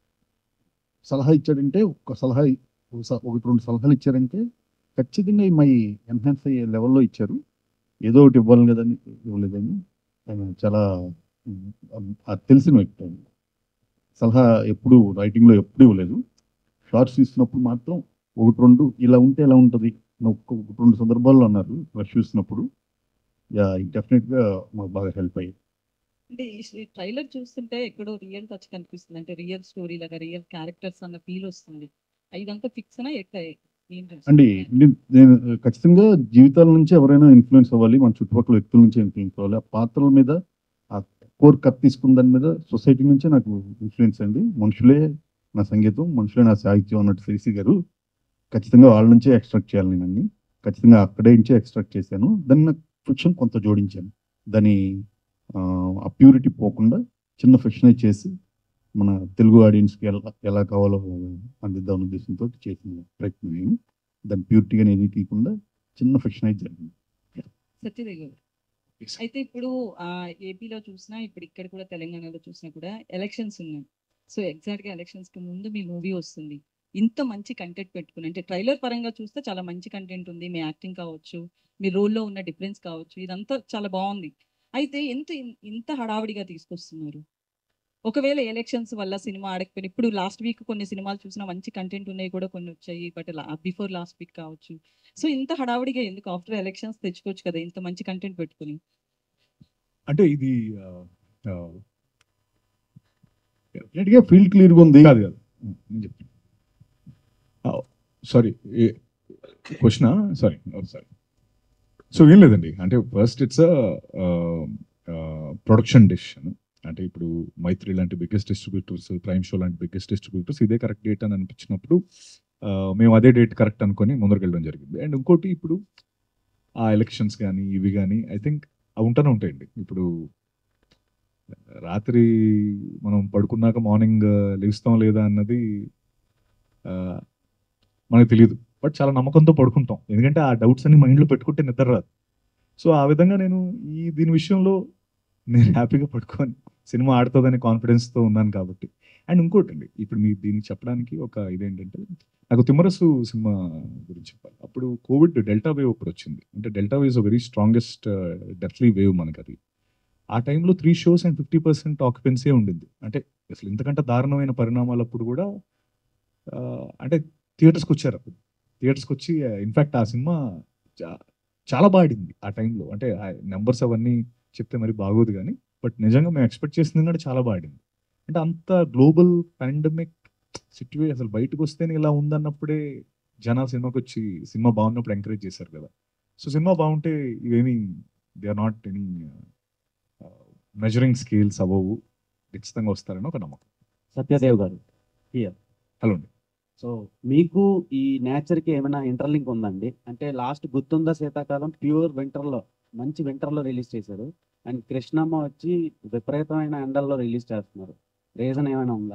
సలహా ఇచ్చాడంటే ఒక సలహా ఒక స- ఒకటి రెండు సలహాలు ఇచ్చారంటే ఖచ్చితంగా మై ఎన్హాన్స్ అయ్యే లెవెల్లో ఇచ్చారు ఏదో ఒకటి ఇవ్వాలి కదని ఇవ్వలేదని ఆయన చాలా ఉమ్, అది తెలిసిన వ్యక్తి ఆయన సలహా ఎప్పుడు రైటింగ్లో ఎప్పుడు ఇవ్వలేదు షార్ట్స్ తీసినప్పుడు మాత్రం ఒకటి రెండు ఇలా ఉంటే ఎలా ఉంటుంది అని ఒక్క ఒకటి రెండు సందర్భాల్లో అన్నారు రష్ చూసినప్పుడు యా డెఫినెట్గా మాకు బాగా హెల్ప్ అయ్యింది అంటే ఈ ట్రైలర్ చూస్తుంటే ఎక్కడో రియల్ టచ్ కనిపిస్తుంది అంటే రియల్ స్టోరీ లాగా రియల్ క్యారెక్టర్స్ అన్న ఫీల్ వస్తుంది ఇదంతా ఫిక్స్ అనా ఎక్కడ ఏంటి అండి నేను- నేను ఖచ్చితంగా జీవితాల నుంచి ఎవరైనా ఇన్ఫ్లుయెన్స్ అవ్వాలి మన చుట్టుపక్కల వ్యక్తుల నుంచి ఇన్ఫ్లుయెన్స్ అవ్వాలి ఆ పాత్రల మీద ఆ కోర్ కట్ తీసుకున్న దాని మీద సొసైటీ నుంచే నాకు ఇన్ఫ్లుయెన్స్ అండి మనుషులే నా సంగీతం మనుషులే నా సాహిత్యం అన్నట్టు శ్రీసి గారు ఖచ్చితంగా వాళ్ళ నుంచే ఎక్స్ట్రాక్ట్ చేయాలి నేను అన్ని ఖచ్చితంగా అక్కడే నుంచే ఎక్స్ట్రాక్ట్ చేశాను దాన్ని నాకు ఫిక్షన్ కొంత జోడించాను దాని ఆ, ఆ ప్యూరిటీ పోకుండా చిన్న ఫిక్షనే చేసి మన తెలుగు ఆడియన్స్కి ఎలా ఎలా కావాలో అందిద్దాం ఉద్దేశంతో చేసిన ప్రయత్నం నేను దాని ప్యూరిటీగా ఏది తీయకుండా చిన్న ఫిక్షన్ అయితే జరిగింది సత్యదేవ్ గారు అయితే ఇప్పుడు ఆ ఏపీలో చూసినా ఇప్పుడు ఇక్కడ కూడా తెలంగాణలో చూసినా కూడా ఎలక్షన్స్ ఉన్నాయి సో ఎగ్జాక్ట్ గా ఎలక్షన్స్ కి ముందు మీ మూవీ వస్తుంది ఇంత మంచి కంటెంట్ పెట్టుకుని అంటే ట్రైలర్ పరంగా చూస్తే చాలా మంచి కంటెంట్ ఉంది మీ యాక్టింగ్ కావచ్చు మీ రోల్లో ఉన్న డిఫరెన్స్ కావచ్చు ఇదంతా చాలా బాగుంది అయితే ఎంత ఇంత హడావిడిగా తీసుకొస్తున్నారు ఒకవేళ ఎలక్షన్స్ వల్ల సినిమా ఆడకపోయిన ఇప్పుడు లాస్ట్ వీక్ కొన్ని సినిమాలు చూసినా మంచి కంటెంట్ ఉన్నాయి కూడా కొన్ని వచ్చాయి బట్ బిఫోర్ లాస్ట్ వీక్ కావచ్చు సో ఇంత హడావిడిగా ఎందుకు ఆఫ్టర్ ఎలక్షన్స్ తెచ్చుకోవచ్చు కదా ఇంత మంచి కంటెంట్ పెట్టుకుని అంటే ఇది ఆ, ఆ, డెఫినెట్గా ఫీల్డ్ క్లియర్గా ఉంది కాదు కాదు నేను చెప్తాను sorry question sorry sorry so ఏం లేదండి అంటే ఫస్ట్ ఇట్స్ ప్రొడక్షన్ డెసిషన్ అంటే ఇప్పుడు మైత్రి లాంటి బిగ్గెస్ట్ డిస్ట్రిబ్యూటర్స్ ప్రైమ్ షో లాంటి బిగ్గెస్ట్ డిస్ట్రిబ్యూటర్స్ ఇదే కరెక్ట్ డేట్ అని అనిపించినప్పుడు ఆ, మేము అదే డేట్ కరెక్ట్ అనుకొని ముందరకెళ్ళడం జరిగింది అండ్ ఇంకోటి ఇప్పుడు ఆ ఎలక్షన్స్ కానీ ఇవి కానీ ఐ థింక్ అవి ఉంటూనే ఉంటాయండి ఇప్పుడు రాత్రి మనం పడుకున్నాక మార్నింగ్ లేస్తాం లేదా అన్నది ఆ, మనకు తెలియదు బట్ చాలా నమ్మకంతో పడుకుంటాం ఎందుకంటే ఆ డౌట్స్ అన్ని మైండ్లో పెట్టుకుంటే నిద్ర రాదు సో ఆ విధంగా నేను ఈ దీని విషయంలో నేను హ్యాపీగా పడుకొని సినిమా ఆడుతుందని కాన్ఫిడెన్స్తో ఉన్నాను కాబట్టి అండ్ ఇంకోటి అండి ఇప్పుడు మీ దీనికి చెప్పడానికి ఒక ఇదేంటంటే నాకు తిమ్మరసు సినిమా గురించి చెప్పాలి అప్పుడు కోవిడ్ డెల్టా వేవ్ అప్పుడు వచ్చింది అంటే delta wave is a very strongest deathly wave మనకి అది ఆ టైంలో three shows and fifty percent occupancy ఉండింది అంటే అసలు ఇంతకంటే దారుణమైన పరిణామాలు అప్పుడు కూడా ఆ, అంటే థియేటర్స్కి వచ్చారు అప్పుడు థియేటర్స్కి వచ్చి ఇన్ఫ్యాక్ట్ ఆ సినిమా చా- చాలా బాడింది ఆ టైంలో అంటే నెంబర్స్ అవన్నీ చెప్తే మరి బాగోదు కానీ బట్ నిజంగా మేము ఎక్స్పెక్ట్ చేసింది కంటే చాలా బాడింది అంటే అంత గ్లోబల్ పాండమిక్ సిచ్యువేషన్ అసలు బయటకు వస్తేనే ఇలా ఉందన్నప్పుడే జనాలు సినిమాకి వచ్చి సినిమా బాగున్నప్పుడు ఎంకరేజ్ చేశారు కదా సో సినిమా బాగుంటే ఇవేమి they are not any measuring scales అవ్వవు ఖచ్చితంగా వస్తారని ఒక నమ్మకం సత్యదేవ్ గారు హియర్ హలో అండి సో మీకు ఈ నేచర్ కి ఏమైనా ఇంటర్లింక్ ఉందండి అంటే లాస్ట్ గుర్తుందా శీతాకాలం ప్యూర్ వింటర్ లో మంచి వింటర్ లో రిలీజ్ చేశారు అండ్ కృష్ణమ్మ వచ్చి విపరీతమైన ఎండల్లో రిలీజ్ చేస్తున్నారు రీజన్ ఏమైనా ఉందా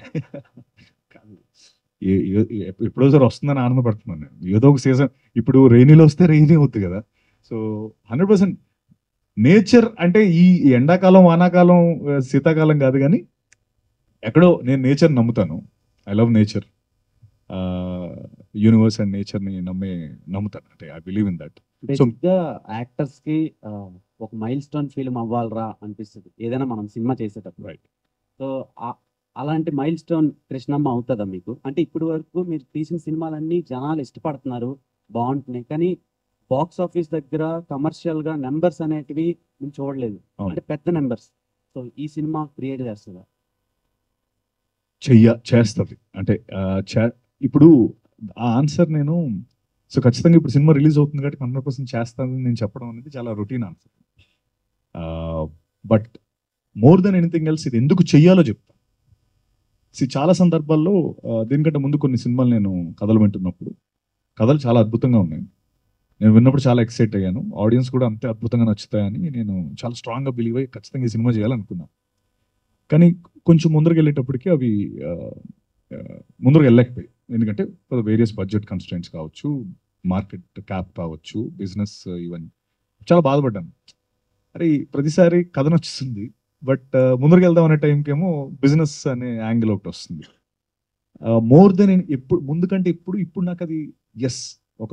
ఏ- ఏ- ఏ- ఎప్పుడో సార్ వస్తుందని ఆనందపడుతున్నాను నేను ఏదో ఒక సీజన్ ఇప్పుడు రెయినీలో వస్తే రెయినీ అవుతుంది కదా సో హండ్రెడ్ పర్సెంట్ నేచర్ అంటే ఈ ఈ ఎండాకాలం వానాకాలం ఆ, శీతాకాలం కాదు కానీ ఎక్కడో నేను నేచర్ నమ్ముతాను I love nature universe and నేచర్ని నమ్మే నమ్ముతాను అంటే I believe in that so basic గా యాక్టర్స్ కి ఆ, ఒక మైల్ స్టోన్ ఫిల్మ్ అవ్వాలరా అనిపిస్తుంది ఏదైనా మనం సినిమా చేసేటప్పుడు రైట్ సో ఆ- అలాంటి మైల్ స్టోన్ కృష్ణమ్మ అవుతుందా మీకు అంటే ఇప్పుడు వరకు మీరు తీసిన సినిమాలన్నీ జనాలు ఇష్టపడుతున్నారు బాగుంటున్నాయి కానీ బాక్స్ ఆఫీస్ దగ్గర కమర్షియల్ గా నెంబర్స్ అనేటివి మేము చూడలేదు అవును. అంటే పెద్ద నెంబర్స్ సో ఈ సినిమా క్రియేట్ చేస్తుందా చెయ్య చేస్తుంది అంటే ఆ, చే- ఇప్పుడు ఆ ఆన్సర్ నేను సో ఖచ్చితంగా ఇప్పుడు సినిమా రిలీజ్ అవుతుంది కాబట్టి హండ్రెడ్ పర్సెంట్ చేస్తానని నేను చెప్పడం అనేది చాలా routine answer but more than anything else ఇది ఎందుకు చెయ్యాలో చెప్తాను See, చాలా సందర్భాల్లో ఆ, దీనికంటే ముందు కొన్ని సినిమాలు నేను కథలు వింటున్నప్పుడు కథలు చాలా అద్భుతంగా ఉన్నాయి నేను విన్నప్పుడు చాలా ఎక్సైట్ అయ్యాను ఆడియన్స్ కూడా అంతే అద్భుతంగా నచ్చుతాయని నేను చాలా స్ట్రాంగ్గా బిలీవ్ అయ్యి ఖచ్చితంగా ఈ సినిమా చేయాలనుకున్నాను కానీ కొంచెం ముందరికి వెళ్ళేటప్పటికి అవి ఆ, ఆ, ముందరకు వెళ్ళలేకపోయాయి ఎందుకంటే వేరియస్ బడ్జెట్ కన్స్టెంట్స్ కావచ్చు మార్కెట్ క్యాప్ కావచ్చు బిజినెస్ ఇవన్నీ చాలా బాధపడ్డాను అరే ప్రతిసారి కథ నచ్చుతుంది బట్ ముందరికి వెళ్దాం అనే టైంకి ఏమో బిజినెస్ అనే యాంగిల్ ఒకటి వస్తుంది మోర్ దెన్ ఎప్పుడు ముందు కంటే ఇప్పుడు ఇప్పుడు నాకు అది ఎస్ ఒక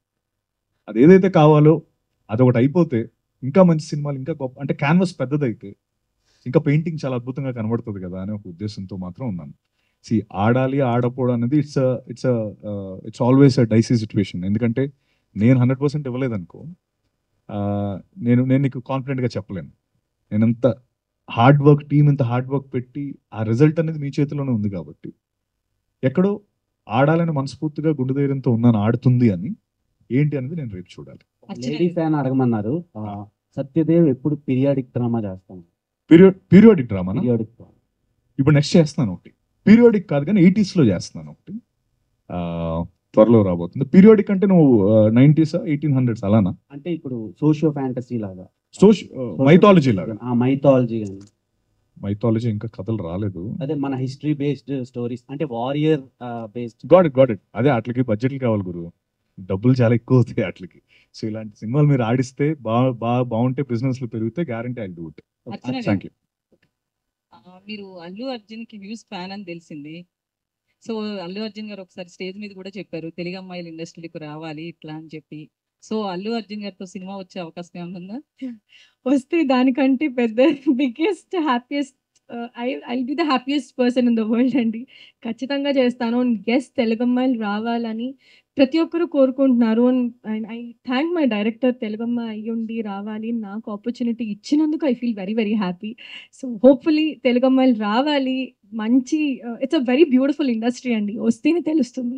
అది ఏదైతే కావాలో అది ఒకటి అయిపోతే ఇంకా మంచి సినిమాలు ఇంకా గొప్ప అంటే క్యాన్వాస్ పెద్దదైతే ఇంకా పెయింటింగ్ చాలా అద్భుతంగా కనబడుతుంది కదా అనే ఒక ఉద్దేశంతో మాత్రం ఉన్నాను సి ఆడాలి ఆడపోవడం అనేది it's it's it's always a dicey situation ఎందుకంటే నేను హండ్రెడ్ పర్సెంట్ ఇవ్వలేదనుకో ఆ, నేను నేను నీకు కాన్ఫిడెంట్గా చెప్పలేను నేను ఎంత హార్డ్ వర్క్ టీం ఇంత హార్డ్ వర్క్ పెట్టి ఆ రిజల్ట్ అనేది మీ చేతిలోనే ఉంది కాబట్టి ఎక్కడో ఆడాలని మనస్ఫూర్తిగా గుండె ధైర్యంతో ఉన్నాను ఆడుతుంది అని ఏంటి అనేది నేను రేపు చూడాలి లేడీ ఫ్యాన్ అడగమన్నారు ఆ, సత్యదేవ్ ఎప్పుడు పీరియాడిక్ డ్రామా చేస్తాం పీరియడ్ పీరియాడిక్ డ్రామా పీరియాడిక్ ఇప్పుడు నెక్స్ట్ చేస్తున్నాను ఒకటి పీరియాడిక్ కాదు కానీ 80s లో చేస్తున్నాను ఒకటి ఆ, త్వరలో రాబోతుంది పీరియాడిక్ అంటే నువ్వు నైన్టీస్ ఎయిటీన్ హండ్రెడ్స్ అలానా అంటే ఇప్పుడు సోషియో ఫ్యాంటసీ లాగా మైథాలజీ లాగా ఆ మైథాలజీ కానీ మైథాలజీ ఇంకా కథలు రాలేదు అదే మన హిస్టరీ బేస్డ్ స్టోరీస్ అంటే warrior based got it got it అదే అట్లకి బడ్జెట్లు కావాలి గురు డబ్బులు చాలా ఎక్కువ అవుతాయి అట్లకి సో ఇలాంటి సినిమాలు మీరు ఆడిస్తే బాగా బాగా బాగుంటే బిజినెస్లు పెరిగితే guarantee I do it Archana thank you ఆ, మీరు అల్లు అర్జున్ కి వ్యూస్ ఫ్యాన్ అని తెలిసింది సో అల్లు అర్జున్ గారు ఒకసారి స్టేజ్ మీద కూడా చెప్పారు తెలుగు అమ్మాయిలు ఇండస్ట్రీకి రావాలి ఇట్లా అని చెప్పి సో అల్లు అర్జున్ గారితో సినిమా వచ్చే అవకాశం ఏమైనా ఉందా వస్తే దానికంటే పెద్ద biggest happiest I I be the happiest person in the world అండి ఖచ్చితంగా చేస్తాను ఎస్ తెలుగు అమ్మాయిలు రావాలని ప్రతి ఒక్కరు కోరుకుంటున్నారు and I thank my director తెలుగమ్మ అయ్యుండి రావాలి నాకు ఆపర్చునిటీ ఇచ్చినందుకు I feel very very happy so hopefully Telugu అమ్మాయిలు రావాలి మంచి it's a very beautiful industry అండి వస్తేనే తెలుస్తుంది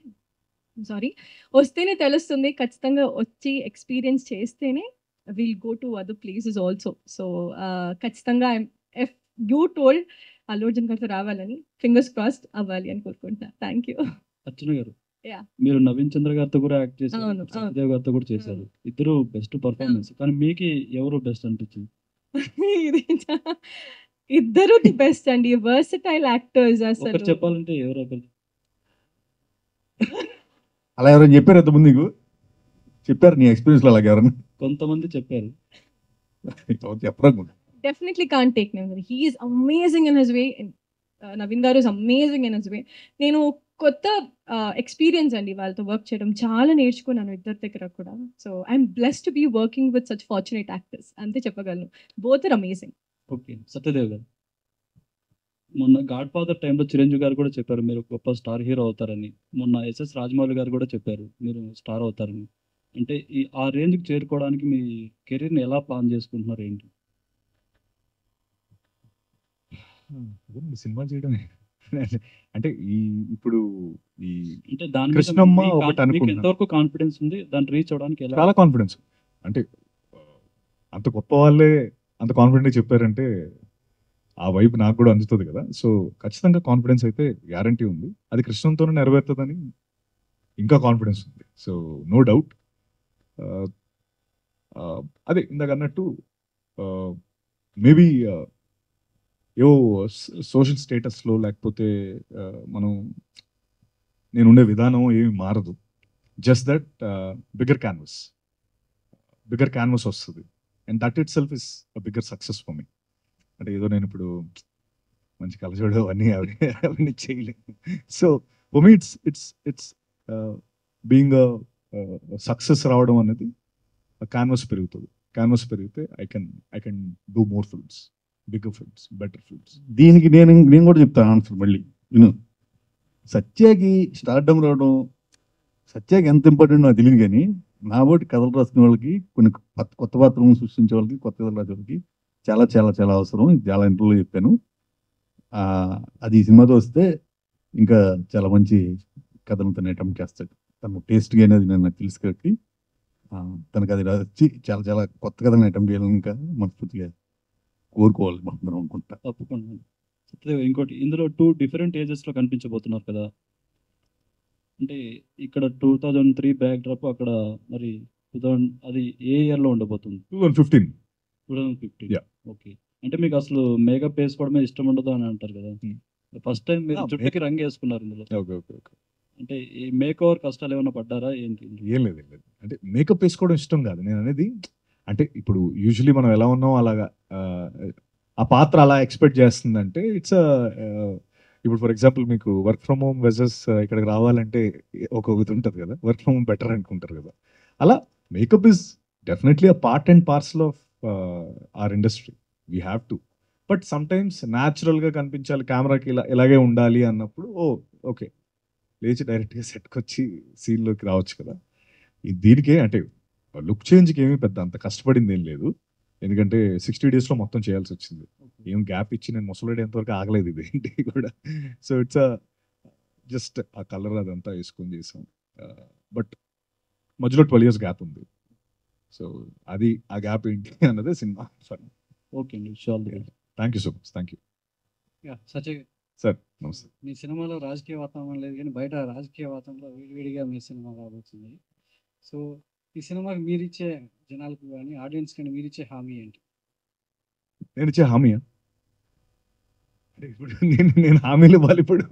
సారీ వస్తేనే తెలుస్తుంది ఖచ్చితంగా వచ్చి ఎక్స్పీరియన్స్ చేస్తేనే will go to other places also so ఖచ్చితంగా if you told Allu Arjun గారితో రావాలని ఫింగర్స్ క్రాస్డ్ అవ్వాలి అని కోరుకుంటున్నా థ్యాంక్ యూ అర్చన గారు యా మీరు నవీన్ చంద్ర గారితో కూడా యాక్ట్ చేశారు అవును, అవును. సత్యదేవ్ గారితో కూడా చేశారు ఇద్దరు బెస్ట్ పర్ఫార్మెన్స్ కానీ మీకు ఎవరు బెస్ట్ అనిపించింది ఇది చా- ఇద్దరు ది బెస్ట్ అండి వర్సటైల్ యాక్టర్స్ ఒకరు అసలు చెప్పాలంటే ఎవరు ఒకరు అలా ఎవరైనా చెప్పారు ఎంతమంది నీకు చెప్పారు నీ ఎక్స్పీరియన్స్ లో అలాగే ఎవరైనా కొంతమంది చెప్పారు ఎవరు చెప్పరా definitely can't take him. He is amazing in his way. And Naveen గారు ఇస్ అమేజింగ్ ఎన్ వే నేను కొత్త ఎక్స్పీరియన్స్ అండి వాళ్ళతో వర్క్ చేయడం చాలా నేర్చుకున్నాను ఇద్దరి దగ్గర కూడా so I'm blessed to be working with such fortunate actors అంతే చెప్పగలను both are amazing okay Satyadev గారు మొన్న గాడ్ ఫాదర్ టైంలో చిరంజీవి గారు కూడా చెప్పారు మీరు గొప్ప స్టార్ హీరో అవుతారని మొన్న ఎస్ఎస్ రాజమౌళి గారు కూడా చెప్పారు మీరు స్టార్ అవుతారని అంటే ఈ ఆ రేంజ్కి చేరుకోవడానికి మీ కెరీర్ని ఎలా ప్లాన్ చేసుకుంటున్నారు ఏంటి అదేనండి, సినిమా చేయడమే అంటే ఈ ఇప్పుడు ఈ అంటే దాని మీద కృష్ణమ్మ మీ ఒకటి కాన్- మీకు అనుకున్నా ఎంతవరకు కాన్ఫిడెన్స్ ఉంది దాన్ని రీచ్ అవడానికి ఎలా చాలా కాన్ఫిడెన్స్ అంటే ఆ, అంత గొప్ప వాళ్ళే అంత కాన్ఫిడెంట్గా చెప్పారంటే ఆ వైపు నాకు కూడా అందుతుంది కదా సో ఖచ్చితంగా కాన్ఫిడెన్స్ అయితే గ్యారంటీ ఉంది అది కృష్ణంతోనే నెరవేరుతుందని ఇంకా కాన్ఫిడెన్స్ ఉంది సో నో డౌట్ అదే ఇందాక అన్నట్టు మేబీ ఏవో సోషల్ స్టేటస్లో లేకపోతే ఆ, మనం నేను ఉండే విధానం ఏమి మారదు just that bigger canvas bigger canvas వస్తుంది and that itself is bigger success for me అంటే ఏదో నేను ఇప్పుడు మంచి కలచోడు అవన్నీ అవి అవన్నీ చేయలేను so for me it's it's it's being success రావడం అనేది క్యాన్వస్ పెరుగుతుంది క్యాన్వస్ పెరిగితే I can I can do more films bigger films better films దీనికి నేను నేను కూడా చెప్తాను ఆన్సర్ మళ్ళీ విను సత్యాకి స్టార్డమ్ రావడం సత్యాకి ఎంత ఇంపార్టెంట్ నాకు తెలియదు కానీ నా బోటి కథలు రాసిన వాళ్ళకి కొన్ని కొత్త కొత్త పాత్రలను సృష్టించే వాళ్ళకి కొత్త కథలు రాసే వాళ్ళకి చాలా చాలా చాలా అవసరం ఇది చాలా ఇంటర్వ్యూలో చెప్పాను ఆ, అది ఈ సినిమాతో వస్తే ఇంకా చాలా మంచి కథలను తను అటెంప్ట్ చేస్తాడు తను టేస్ట్గా అనేది నేను నాకు తెలుసు కాబట్టి ఆ, తనకు అది వచ్చి చాలా చాలా కొత్త కథలను అటెంప్ట్ చేయాలని ఇంకా మనస్ఫూర్తిగా కోరుకోవాలి మనం అనుకుంటా తప్పకుండా సత్యదేవ్ ఇంకోటి ఇందులో టూ డిఫరెంట్ ఏజెస్లో కనిపించబోతున్నారు కదా అంటే ఇక్కడ two thousand three back drop మరి టూ థౌజండ్ అది ఏ ఇయర్లో ఉండబోతుంది two thousand fifteen two thousand fifteen Yeah. Okay అంటే మీకు అసలు మేకప్ వేసుకోవడమే ఇష్టం ఉండదు అని అంటారు కదా ఫస్ట్ టైం మీరు Ah, జుట్టుకి రంగు వేసుకున్నారు ఇందులో ఓకే ఓకే ఓకే అంటే ఈ మేక్ ఓవర్ కష్టాలు ఏమైనా పడ్డారా ఏంటి ఏం లేదు ఏం లేదు అంటే మేకప్ వేసుకోవడం ఇష్టం కాదు నేను అనేది అంటే ఇప్పుడు యూజువలీ మనం ఎలా ఉన్నాం అలాగా ఆ, ఆ పాత్ర అలా ఎక్స్పెక్ట్ చేస్తుందంటే ఇట్స్ ఇప్పుడు ఫర్ ఎగ్జాంపుల్ మీకు వర్క్ ఫ్రమ్ హోమ్ వెజెస్ ఇక్కడికి రావాలంటే ఒక ఇది ఉంటుంది కదా వర్క్ ఫ్రమ్ హోమ్ బెటర్ అనుకుంటారు కదా అలా makeup is definitely a part and parcel of our industry we have to but some టైమ్స్ న్యాచురల్గా కనిపించాలి కెమెరాకి ఇలా ఇలాగే ఉండాలి అన్నప్పుడు ఓ ఓకే లేచి డైరెక్ట్గా సెట్కి వచ్చి సీన్లోకి రావచ్చు కదా ఈ దీనికే అంటే లుక్ చేంజ్కి ఏమీ పెద్ద అంత కష్టపడింది ఏం లేదు ఎందుకంటే సిక్స్టీ డేస్లో మొత్తం చేయాల్సి వచ్చింది ఏం గ్యాప్ ఇచ్చి నేను ముసలుడే ఎంతవరకు ఆగలేదు ఇది ఏంటి కూడా సో ఇట్స్ జస్ట్ ఆ కలర్ అదంతా వేసుకొని చేసాం బట్ మధ్యలో ట్వెల్వ్ ఇయర్స్ గ్యాప్ ఉంది సో అది ఆ గ్యాప్ ఏంటి అన్నదే సినిమా సారీ ఓకే అండి shall thank you so much thank you yeah సచే సార్ నమస్తే మీ సినిమాలో రాజకీయ వాతావరణం లేదు కానీ బయట రాజకీయ వాతావరణంలో విడివిడిగా మీ సినిమా రాబోతుంది సో ఈ సినిమాకి మీరిచ్చే జనాలకు కానీ ఆడియన్స్ కానీ మీరిచ్చే హామీ ఏంటి నేను ఇచ్చే హామీయా అంటే ఇప్పుడు నేను నేను హామీలు ఇవ్వాలి ఇప్పుడు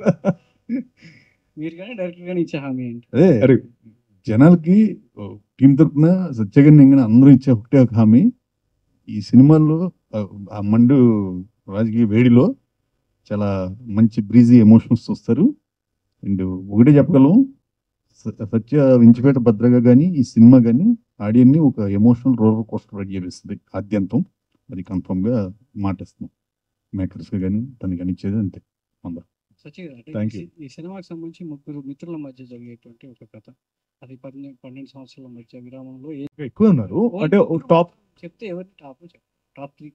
మీరు కానీ డైరెక్టర్ కానీ ఇచ్చే హామీ ఏంటి అదే అరే జనాలకి టీం తరపున సత్యగన్ నేను అందరూ ఇచ్చే ఒకటే ఒక హామీ ఈ సినిమాల్లో ఆ- ఆ మండు రాజకీయ వేడిలో చాలా మంచి బ్రీజీ ఎమోషన్స్ వస్తారు అండ్ ఒకటే చెప్పగలం స- సత్య వించిపేట భద్రగా కానీ ఈ సినిమా కానీ ఆడియన్ని ఒక ఎమోషనల్ రోలర్ కోస్టర్ రెడీ చేస్తుంది ఆద్యంతం అది కన్ఫర్మ్గా మాటిస్తున్నాం మేకర్స్గా కానీ తనకి కానీ ఇచ్చేది అంతే అందరం సచి అంటే Thank ఈ you. సి- ఈ సినిమాకి సంబంధించి ముగ్గురు మిత్రుల మధ్య జరిగేటువంటి ఒక కథ అది పన్నెండు పన్నెండు సంవత్సరాల మధ్య విరామంలో ఏ- ఎక్కువ ఉన్నారు ఓ- అంటే టాప్ చెప్తే ఎవరి టాప్ టాప్ త్రీ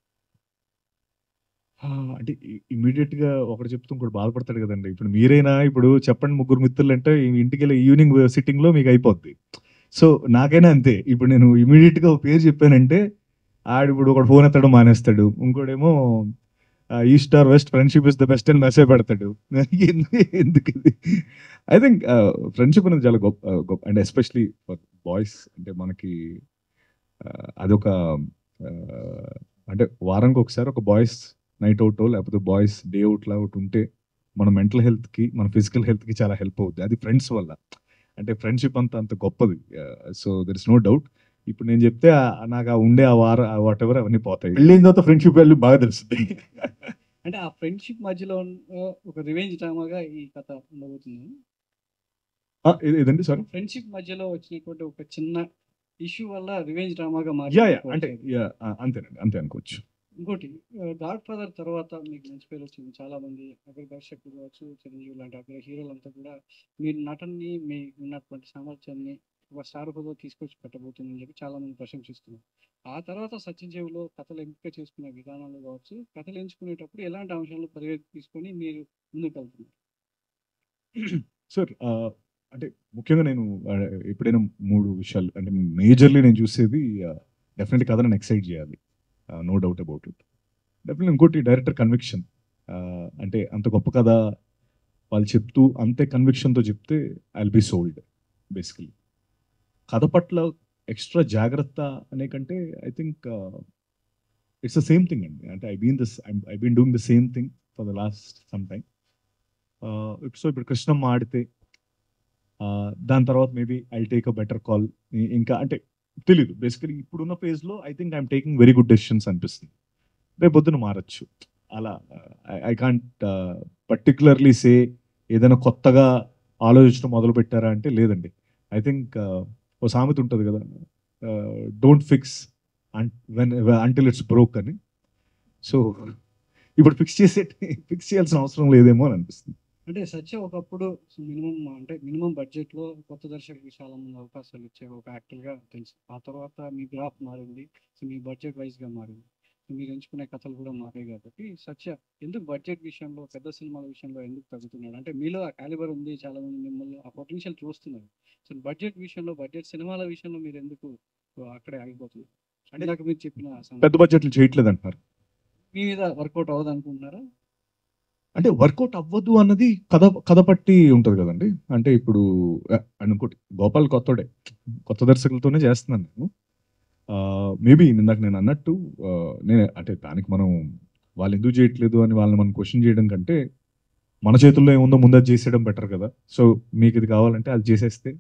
అంటే ఇమీడియట్ గా ఒకటి చెప్తూ ఇంకోటి బాధపడతాడు కదండి ఇప్పుడు మీరైనా ఇప్పుడు చెప్పండి ముగ్గురు మిత్రులు అంటే ఈ ఇంటికి వెళ్ళి ఈవినింగ్ సిట్టింగ్ లో మీకు అయిపోద్ది సో నాకైనా అంతే ఇప్పుడు నేను ఇమీడియట్ గా ఒక పేరు చెప్పానంటే ఆడు ఇప్పుడు ఒకడు ఫోన్ ఎత్తడం మానేస్తాడు ఇంకోడేమో east or west friendship is the best అని మెసేజ్ పెడతాడు ఎందుకు ఎందుకు ఇది ఐ థింక్ ఫ్రెండ్షిప్ అనేది చాలా గొప్ప ఆ, గొప్ప అండ్ ఎస్పెషలీ ఫర్ బాయ్స్ అంటే మనకి ఆ, అదొక ఆ, అంటే వారానికి ఒకసారి ఒక బాయ్స్ నైట్ అవుట్ లేకపోతే బాయ్స్ డే అవుట్ లా ఒకటి ఉంటే మన మెంటల్ హెల్త్కి మన ఫిజికల్ హెల్త్కి చాలా హెల్ప్ అవుతుంది అది ఫ్రెండ్స్ వల్ల అంటే ఫ్రెండ్షిప్ అంత అంత గొప్పది so there is no doubt ఇప్పుడు నేను చెప్తే ఆ- నాకు ఆ ఉండే ఆ వార వాట్ ఎవర్ అవన్నీ పోతాయి పెళ్ళైన తర్వాత ఫ్రెండ్షిప్ వాల్యూ బాగా తెలుస్తుంది అంటే ఆ ఫ్రెండ్షిప్ మధ్యలో ఉన్న ఒక రివెంజ్ డ్రామాగా ఈ కథ ఉండబోతుంది ఆ, ఏ- ఏదండి సారీ ఫ్రెండ్షిప్ మధ్యలో వచ్చినటువంటి ఒక చిన్న ఇష్యూ వల్ల రివెంజ్ డ్రామాగా యా యా మారి అంటే యా అంతేనండి అంతే అనుకోవచ్చు ఇంకోటి గాడ్ ఫాదర్ తర్వాత మీకు మంచి పేరు వచ్చింది చాలా మంది అగ్ర దర్శకులు కావచ్చు చిరంజీవి లాంటి అగ్ర హీరోలంతా కూడా మీ నటనని మీ ఉన్నటువంటి సామర్థ్యాన్ని ఒక స్టార్ హోదా తీసుకొచ్చి పెట్టబోతుందని చెప్పి చాలా మంది ప్రశంసిస్తున్నారు ఆ తర్వాత సత్యజీవిలో కథలు ఎంపిక చేసుకునే విధానాలు కావచ్చు కథలు ఎంచుకునేటప్పుడు ఎలాంటి అంశాలు పరిగణలోకి తీసుకొని మీరు ముందుకు వెళ్తున్నారు సార్ ఆ, అంటే ముఖ్యంగా నేను ఆ, ఎప్పుడైనా మూడు విషయాలు అంటే మేజర్లీ నేను చూసేది డెఫినెట్ కథ నన్ను ఎక్సైట్ చేయాలి no doubt about it definite ఇంకోటి డైరెక్టర్ కన్విక్షన్ అంటే అంత గొప్ప కథ వాళ్ళు చెప్తూ అంతే కన్విక్షన్తో చెప్తే ఐ బి సోల్డ్ బేసికలీ కథ పట్ల ఎక్స్ట్రా జాగ్రత్త అనే కంటే I think it's the same thing అండి అంటే I been this I been doing the same thing for the last some time so ఇప్పుడు కృష్ణమ్మ ఆడితే ఆ, దాని తర్వాత maybe I take a better call ఇంకా అంటే తెలీదు బేసికలీ ఇప్పుడున్న ఫేజ్లో I think I'm taking very good decisions అనిపిస్తుంది రేపు పొద్దున మారచ్చు అలా ఐ కాంట్ పర్టికులర్లీ సే ఏదైనా కొత్తగా ఆలోచించడం మొదలు పెట్టారా అంటే లేదండి ఐ థింక్ ఓ సామెత ఉంటుంది కదా don't fix when until it's broke అని సో ఇప్పుడు ఫిక్స్ చేసే ఫిక్స్ చేయాల్సిన అవసరం లేదేమో అని అనిపిస్తుంది అంటే సత్య ఒకప్పుడు మినిమం అంటే మినిమం బడ్జెట్ లో కొత్త దర్శకులకు చాలా మంది అవకాశాలు ఇచ్చే ఒక యాక్టర్ గా తెలుసు ఆ తర్వాత మీ గ్రాఫ్ మారింది సో మీ బడ్జెట్ వైజ్ గా మారింది సో మీరు ఎంచుకునే కథలు కూడా మారాయి కాబట్టి సత్య ఎందుకు బడ్జెట్ విషయంలో పెద్ద సినిమాల విషయంలో ఎందుకు తగ్గుతున్నాడు అంటే మీలో ఆ క్యాలిబర్ ఉంది చాలా మంది మిమ్మల్ని ఆ పొటెన్షియల్ చూస్తున్నారు సో బడ్జెట్ విషయంలో బడ్జెట్ సినిమాల విషయంలో మీరు ఎందుకు అక్కడే ఆగిపోతున్నారు అంటే నాకు మీరు చెప్పిన సమ- పెద్ద బడ్జెట్లు చేయట్లేదు అంటున్నారు మీ మీద వర్కౌట్ అవ్వదు అనుకుంటున్నారా అంటే వర్కౌట్ అవ్వదు అన్నది కథ కథ పట్టి ఉంటుంది కదండి అంటే ఇప్పుడు ఆ, అండ్ ఇంకోటి గోపాల్ కొత్తడే కొత్త దర్శకులతోనే చేస్తున్నాను నేను మేబీ ఇందాక నేను అన్నట్టు ఆ, నేను అంటే దానికి మనం వాళ్ళు ఎందుకు చేయట్లేదు అని వాళ్ళని మనం క్వశ్చన్ చేయడం కంటే మన చేతుల్లో ఏముందో ముందు అది చేసేయడం బెటర్ కదా సో మీకు ఇది కావాలంటే అది చేసేస్తే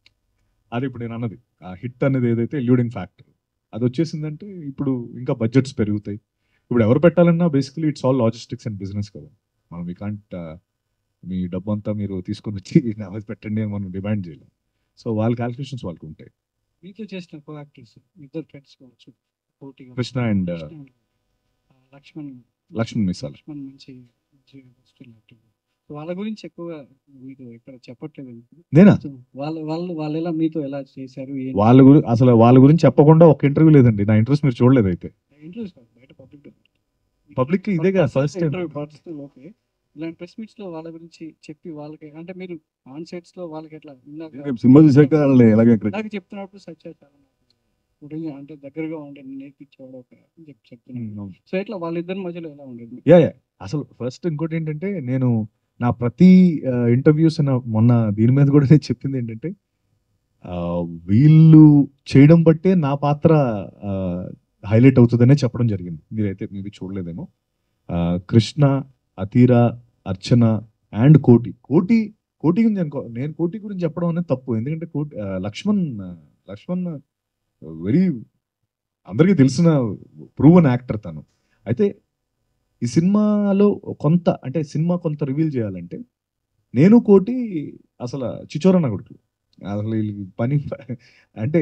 అది ఇప్పుడు నేను అన్నది ఆ హిట్ అనేది ఏదైతే ఎల్యూడింగ్ ఫ్యాక్టర్ అది వచ్చేసిందంటే ఇప్పుడు ఇంకా బడ్జెట్స్ పెరుగుతాయి ఇప్పుడు ఎవరు పెట్టాలన్నా basically it's all logistics and business కదా మనం వీ కాంట్ మీ డబ్బు అంతా మీరు తీసుకొని వచ్చి నాకు పెట్టండి అని మనం డిమాండ్ చేయలేం సో వాళ్ళ క్యాల్కులేషన్స్ వాళ్ళకి ఉంటాయి మీతో చేసిన కో యాక్టర్స్ ఇద్దరు ఫ్రెండ్స్ కావచ్చు పోటీగా కృష్ణ and, కృష్ణ and, ఆ, లక్ష్మణ్ లక్ష్మణ్ మిస్సాల్ లక్ష్మణ్ మంచి మంచి hostel actor. సో వాళ్ళ గురించి ఎక్కువగా మీకు ఇక్కడ చెప్పట్లేదు ఎందుకు? నేనా? సో వాళ్ళ వాళ్ళు వాళ్ళు ఎలా మీతో ఎలా చేశారు ఏంటి? వాళ్ళ గురించి అసలు వాళ్ళ గురించి చెప్పకుండా ఒక ఇంటర్వ్యూ లేదండి నా ఇంట్రెస్ట్ మీరు చూడలేదు అయితే ఇంటర్వ్యూస్ కాదు బయట పబ్లిక్ పబ్లిక్ ఇదే కదా first time interview personal okay ఇలాంటి ప్రెస్ మీట్స్ లో వాళ్ళ గురించి చెప్పి వాళ్ళకి అంటే మీరు ఆన్ సెట్స్ లో వాళ్ళకి ఎట్లా ఇందాక రేపు సినిమా చూసాక వాళ్ళని ఎలాగ ఎక్కడ- ఇందాక చెప్తున్నప్పుడు సత్య చాలా నాకు ఉదయం అంటే దగ్గరగా ఉండే నేర్పించేవాడు ఒక చెప్ చెప్తున్నాను సో ఎట్లా వాళ్ళిద్దరి మధ్యలో ఎలా ఉండేది యా యా అసలు ఫస్ట్ ఇంకోటి ఏంటంటే నేను నా ప్రతి ఇంటర్వ్యూస్ మొన్న దీని మీద కూడా నేను చెప్పింది ఏంటంటే ఆ, వీళ్ళు చేయడం బట్టే నా పాత్ర హైలైట్ అవుతుందనే చెప్పడం జరిగింది మీరైతే మేబీ చూడలేదేమో ఆ, కృష్ణ అతీర అర్చన అండ్ కోటి కోటి కోటి గురించి అనుకో నేను కోటి గురించి చెప్పడం అనేది తప్పు ఎందుకంటే కోటి ఆ, లక్ష్మణ్ ఆ, లక్ష్మణ్ వెరీ అందరికీ తెలిసిన ప్రూవన్ యాక్టర్ తను అయితే ఈ సినిమాలో కొంత అంటే సినిమా కొంత రివీల్ చేయాలంటే నేను కోటి అసలు చిచోరన్న కొడుకు అసలు వీళ్ళకి పని అంటే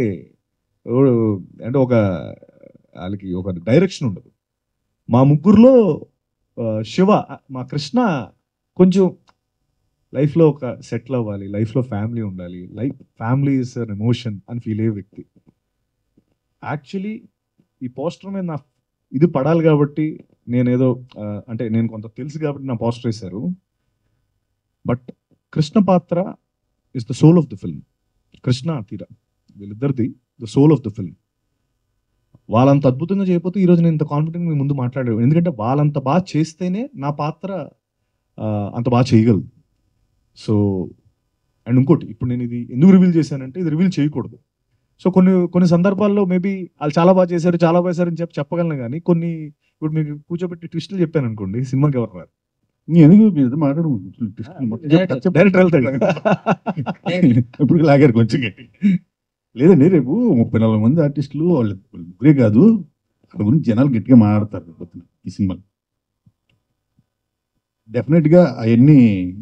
ఓ- అంటే ఒక వాళ్ళకి ఒక డైరెక్షన్ ఉండదు మా ముగ్గురులో ఆ, శివ మా కృష్ణ కొంచెం లైఫ్లో ఒక సెటిల్ అవ్వాలి లైఫ్లో ఫ్యామిలీ ఉండాలి life family is an emotion అని ఫీల్ అయ్యే వ్యక్తి యాక్చువల్లీ ఈ పోస్టర్ మీద నా ఇది పడాలి కాబట్టి నేనేదో ఆ, అంటే నేను కొంత తెలుసు కాబట్టి నా పోస్టర్ వేశారు బట్ కృష్ణ పాత్ర is the soul of the film Krishna తీర వీళ్ళిద్దరిది the soul of the film వాళ్ళంత అద్భుతంగా చేయకపోతే ఈరోజు నేను ఇంత కాన్ఫిడెంట్ మీ ముందు మాట్లాడేవాడు ఎందుకంటే వాళ్ళంత బాగా చేస్తేనే నా పాత్ర ఆ, అంత బాగా చేయగలదు సో అండ్ ఇంకోటి ఇప్పుడు నేను ఇది ఎందుకు రివీల్ చేశానంటే ఇది రివీల్ చేయకూడదు సో కొన్ని కొన్ని సందర్భాల్లో మేబీ వాళ్ళు చాలా బాగా చేశారు చాలా బాగా చేశారు అని చెప్పి చెప్పగలను కానీ కొన్ని ఇప్పుడు మీకు కూర్చోబెట్టి ట్విస్టులు చెప్పాను అనుకోండి సినిమాకి ఎవరు రారు నీ ఎందుకు మీరు ఏదో మాట్లాడు Director- director వెళ్తాడు. ఇప్పుడు లాగారు కొంచెం గట్టి లేదండి రేపు ముప్పై నలభై మంది ఆర్టిస్టులు వాళ్ళు ముగ్గురే కాదు వాళ్ళ గురించి జనాలు గట్టిగా మాట్లాడతారు రేపు పొద్దున ఈ సినిమా డెఫినెట్ గా అవన్నీ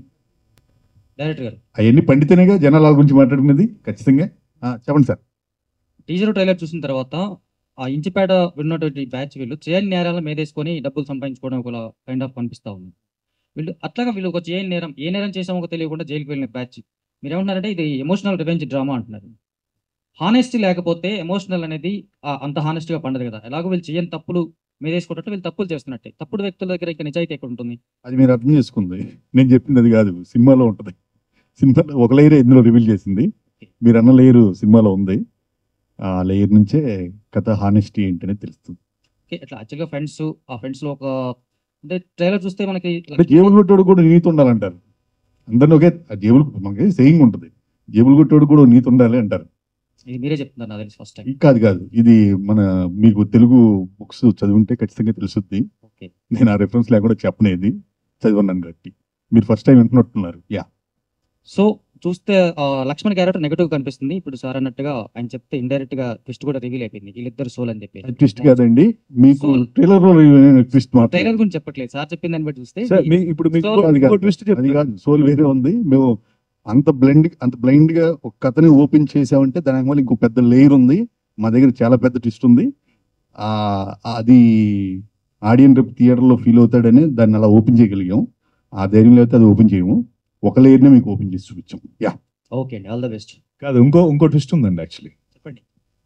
డైరెక్టర్ గారు అవన్నీ పండితేనేగా జనాల గురించి మాట్లాడుకునేది ఖచ్చితంగా ఆ, చెప్పండి సార్ టీజర్ ట్రైలర్ చూసిన తర్వాత ఆ ఇంచిపేట ఉన్నటువంటి బ్యాచ్ వీళ్ళు చేయని నేరాల మీదేసుకొని డబ్బులు సంపాదించుకోవడం ఒక కైండ్ ఆఫ్ కనిపిస్తా ఉంది వీళ్ళు అట్లాగా వీళ్ళు ఒక చేయని నేరం ఏ నేరం చేసామో తెలియకుండా జైలుకి వెళ్ళిన బ్యాచ్ మీరు ఏమంటున్నారంటే ఇది ఎమోషనల్ రివెంజ్ డ్రామా అంటున్నారు హానెస్టీ లేకపోతే ఎమోషనల్ అనేది ఆ అంత హానెస్ట్గా పండదు కదా ఎలాగో వీళ్ళు చేయని తప్పులు మీదేసుకుంటే వీళ్ళు తప్పులు చేస్తున్నట్టే తప్పుడు వ్యక్తుల దగ్గర ఇంకా నిజాయితీ ఎక్కడ ఉంటుంది అది మీరు అర్థం చేసుకుంది నేను చెప్పింది అది కాదు సినిమాలో ఉంటుంది సినిమాలో ఒక లేయర్ ఇందులో రివీల్ చేసింది మీరు అన్న లేయర్ సినిమాలో ఉంది ఆ లేయర్ నుంచే కథ హానెస్టీ ఏంటనేది తెలుస్తుంది ఓకే అట్లా యాక్చువల్గా ఫ్రెండ్స్ ఆ ఫ్రెండ్స్ లో ఒక అంటే ట్రైలర్ చూస్తే మనకి అంటే జేబులు కొట్టేవాడు కూడా నీతి ఉండాలంటారు అందరినీ ఒకే ఆ జేబులు మనకి సేయింగ్ ఉంటుంది జేబులు కొట్టేవాడు కూడా నీతి ఉండాలి అంటారు ఇది మీరే చెప్తున్నారు నాకు తెలిసి ఫస్ట్ టైం ఇది కాదు కాదు ఇది మన మీకు తెలుగు బుక్స్ చదివింటే ఖచ్చితంగా తెలుసుద్ది ఓకే నేను ఆ రెఫరెన్స్ లేకుండా చెప్పనేది చదివన్నాను కాబట్టి మీరు ఫస్ట్ టైం వింటున్నట్టున్నారు యా సో చూస్తే ఆ, లక్ష్మణ్ క్యారెక్టర్ నెగటివ్ కనిపిస్తుంది ఇప్పుడు సార్ అన్నట్టుగా ఆయన చెప్తే ఇండైరెక్ట్ గా ట్విస్ట్ కూడా రివీల్ అయిపోయింది వీళ్ళిద్దరు సోల్ అని చెప్పి ట్విస్ట్ కాదండి మీకు ట్రైలర్ లో ట్విస్ట్ మాత్రం ట్రైలర్ గురించి చెప్పట్లేదు సార్ చెప్పిన దాన్ని బట్టి చూస్తే సార్, మీ- ఇప్పుడు మీకు Soul- అది కాదు, అది కాదు సోల్ వేరే ఉంది మేము అంత బ్లెండ్ అంత బ్లైండ్ గా ఒక కథని ఓపెన్ చేసామంటే దాని వల్ల ఇంకో పెద్ద లేయర్ ఉంది మా దగ్గర చాలా పెద్ద ట్విస్ట్ ఉంది ఆ అది ఆడియన్ రేపు థియేటర్ లో ఫీల్ అవుతాడని దాన్ని అలా ఓపెన్ చేయగలిగాం ఆ ధైర్యం అయితే అది ఓపెన్ చేయము ఒక లేయర్ నే మీకు ఓపెన్ చేసి చూపించాం యా ఓకే అండి ఆల్ ద బెస్ట్ కాదు ఇంకో ఇంకో ట్విస్ట్ ఉందండి యాక్చువల్లీ చెప్పండి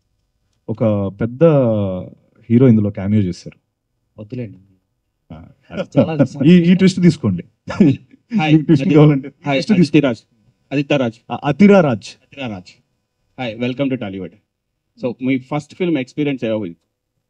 ఒక పెద్ద హీరో ఇందులో క్యామియో చేశారు వద్దులేండి ఆ, చాలా ఈ ఈ ట్విస్ట్ తీసుకోండి హాయ్ మీకు twist కావాలంటే హాయ్ twist తీసుకో- అదితిరాజ్ ఆదిత్యరాజ్ ఆ, అతిరారాజ్ Athiraj hi welcome to Tollywood so మీ ఫస్ట్ ఫిల్మ్ ఎక్స్పీరియన్స్ ఎలా ఉంది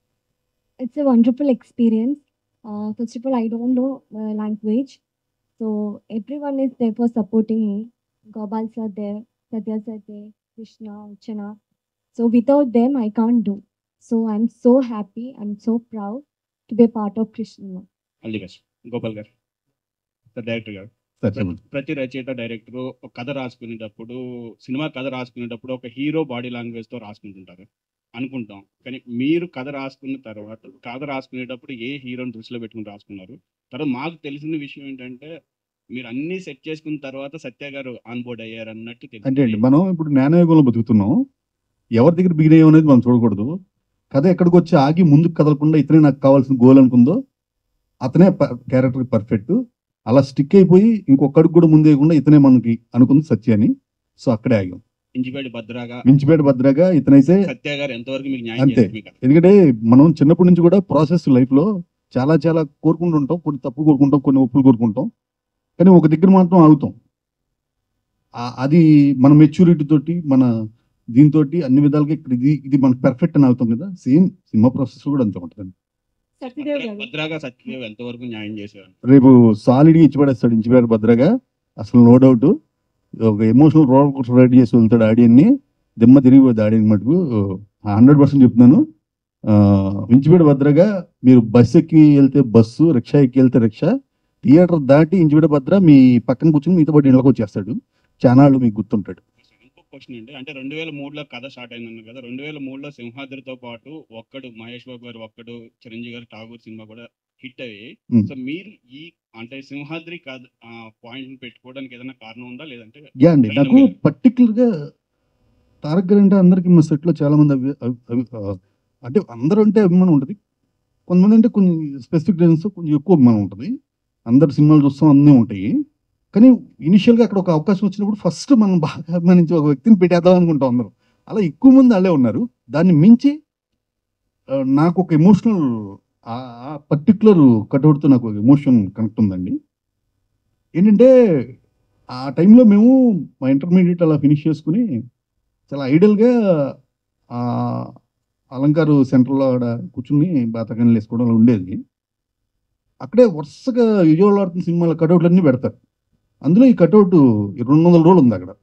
It's a wonderful experience. Uh, first of all, I don't know uh, language. So everyone is there for supporting me. Gopal sir there, Satya sir there, Krishna, Chana. So without them, I can't do. So I'm so happy. I'm so proud to be a part of Krishna. All the best Gopal గారు sir director గారు sir ప్రతి- చెప్పండి. ప్రతి రచయిత director ఒక కథ రాసుకునేటప్పుడు cinema కథ రాసుకునేటప్పుడు ఒక హీరో బాడీ లాంగ్వేజ్ తో రాసుకుంటుంటారు అనుకుంటాం కానీ మీరు కథ రాసుకున్న తర్వాత కథ రాసుకునేటప్పుడు ఏ హీరోని దృష్టిలో పెట్టుకుని రాసుకున్నారు తర్వాత మాకు తెలిసిన విషయం ఏంటంటే మీరు అన్ని సెట్ చేసుకున్న తర్వాత సత్య గారు ఆన్ బోర్డ్ అయ్యారు అన్నట్టు అంటే తెలిసింది అండి మనం ఇప్పుడు జ్ఞానయుగంలో బతుకుతున్నాం ఎవరి దగ్గర బిగిన్ అయ్యాం అనేది మనం చూడకూడదు కథ ఎక్కడికి వచ్చి ఆగి ముందుకు కదలకుండా ఇతనే నాకు కావాల్సిన గోల్ అనుకుందో అతనే క్యారెక్టర్ పర్ఫెక్ట్ అలా స్టిక్ అయిపోయి ఇంకొకడికి కూడా ముందు వేయకుండా ఇతనే మనకి అనుకుంది సత్య అని సో అక్కడే ఆగాం ఇంజిపేట భద్రగా మించిపేట భద్రగా ఇతనైతే సత్య గారు ఎంతవరకు మీకు న్యాయం అంతే చేశారు మీకు ఎందుకంటే మనం చిన్నప్పటి నుంచి కూడా ప్రాసెస్ లైఫ్ లో చాలా చాలా కోరుకుంటుంటాం కొన్ని తప్పు కోరుకుంటాం కొన్ని ఒప్పులు కోరుకుంటాం కానీ ఒక దగ్గర మాత్రం ఆగుతాం ఆ- అది మన మెచ్యూరిటీ తోటి మన దీంతో అన్ని విధాలుగా ఇక్కడ ఇది ఇది మనకు పర్ఫెక్ట్ అని అవుతాం కదా సేమ్ సినిమా ప్రాసెస్ కూడా అంతే ఉంటుంది సత్యదేవ్ గారు భద్రగా సత్యదేవ్ ఎంతవరకు న్యాయం చేశారు రేపు సాలిడ్గా ఇచ్చి పడేస్తాడు ఇంచిపేట భద్రగా అసలు నో డౌట్ ఒక ఎమోషనల్ రోల్ కోస్టర్ రైడ్ చేసి వెళ్తాడు ఆడియన్ని దిమ్మ తిరిగిపోద్ది ఆడియన్ మటుకు హండ్రెడ్ పర్సెంట్ చెప్తున్నాను ఆ, ఇంచిపేట భద్రగా మీరు బస్ ఎక్కి వెళ్తే బస్సు రిక్షా ఎక్కి వెళ్తే రిక్షా థియేటర్ దాటి ఇంచిపేట భద్ర మీ పక్కన కూర్చొని మీతో పాటు ఇళ్ళకి వచ్చేస్తాడు చానాళ్ళు మీకు గుర్తుంటాడు ఇంకో క్వశ్చన్ అండి అంటే రెండు వేల మూడులో కథ స్టార్ట్ అయిందన్నారు కదా రెండు వేల మూడులో సింహాద్రితో పాటు ఒక్కడు మహేష్ బాబు గారు ఒక్కడు చిరంజీవి గారు ఠాగూర్ సినిమా కూడా హిట్ అయ్యి Hmm. సో మీరు ఈ అంటే సింహాద్రి కథ పాయింట్ పెట్టుకోవడానికి ఏదైనా కారణం ఉందా లేదంటే యా అండి random నాకు గా- పర్టికులర్గా తారక్ గారు అంటే అందరికీ మా సెట్లో చాలా మంది అవి అవి- అవి ఆ, అంటే అందరూ అంటే అభిమానం ఉంటుంది కొంతమంది అంటే కొన్ని స్పెసిఫిక్ రీజన్స్ కొంచెం ఎక్కువ అభిమానం ఉంటుంది అందరు సినిమాలు చూస్తాం అన్నీ ఉంటాయి కానీ ఇనిషియల్గా అక్కడ ఒక అవకాశం వచ్చినప్పుడు ఫస్ట్ మనం బాగా అభిమానించి ఒక వ్యక్తిని పెట్టేద్దాం అనుకుంటాం అందరూ అలా ఎక్కువ మంది వాళ్ళే ఉన్నారు దాన్ని మించి ఆ, నాకు ఒక ఎమోషనల్ ఆ పర్టికులర్ కట్అవుట్తో నాకు ఒక ఎమోషన్ కనెక్ట్ ఉందండి ఏంటంటే ఆ టైంలో మేము మా ఇంటర్మీడియట్ అలా ఫినిష్ చేసుకుని చాలా ఐడియల్గా ఆ అలంకారు సెంటర్లో ఆడ కూర్చుని బాతకాయలు వేసుకోవడం అలా ఉండేది అక్కడే వరుసగా విజయవాడ సినిమాల కటౌట్లు అన్నీ పెడతారు అందులో ఈ కటౌట్ రెండు వందల రోజులు ఉంది అక్కడ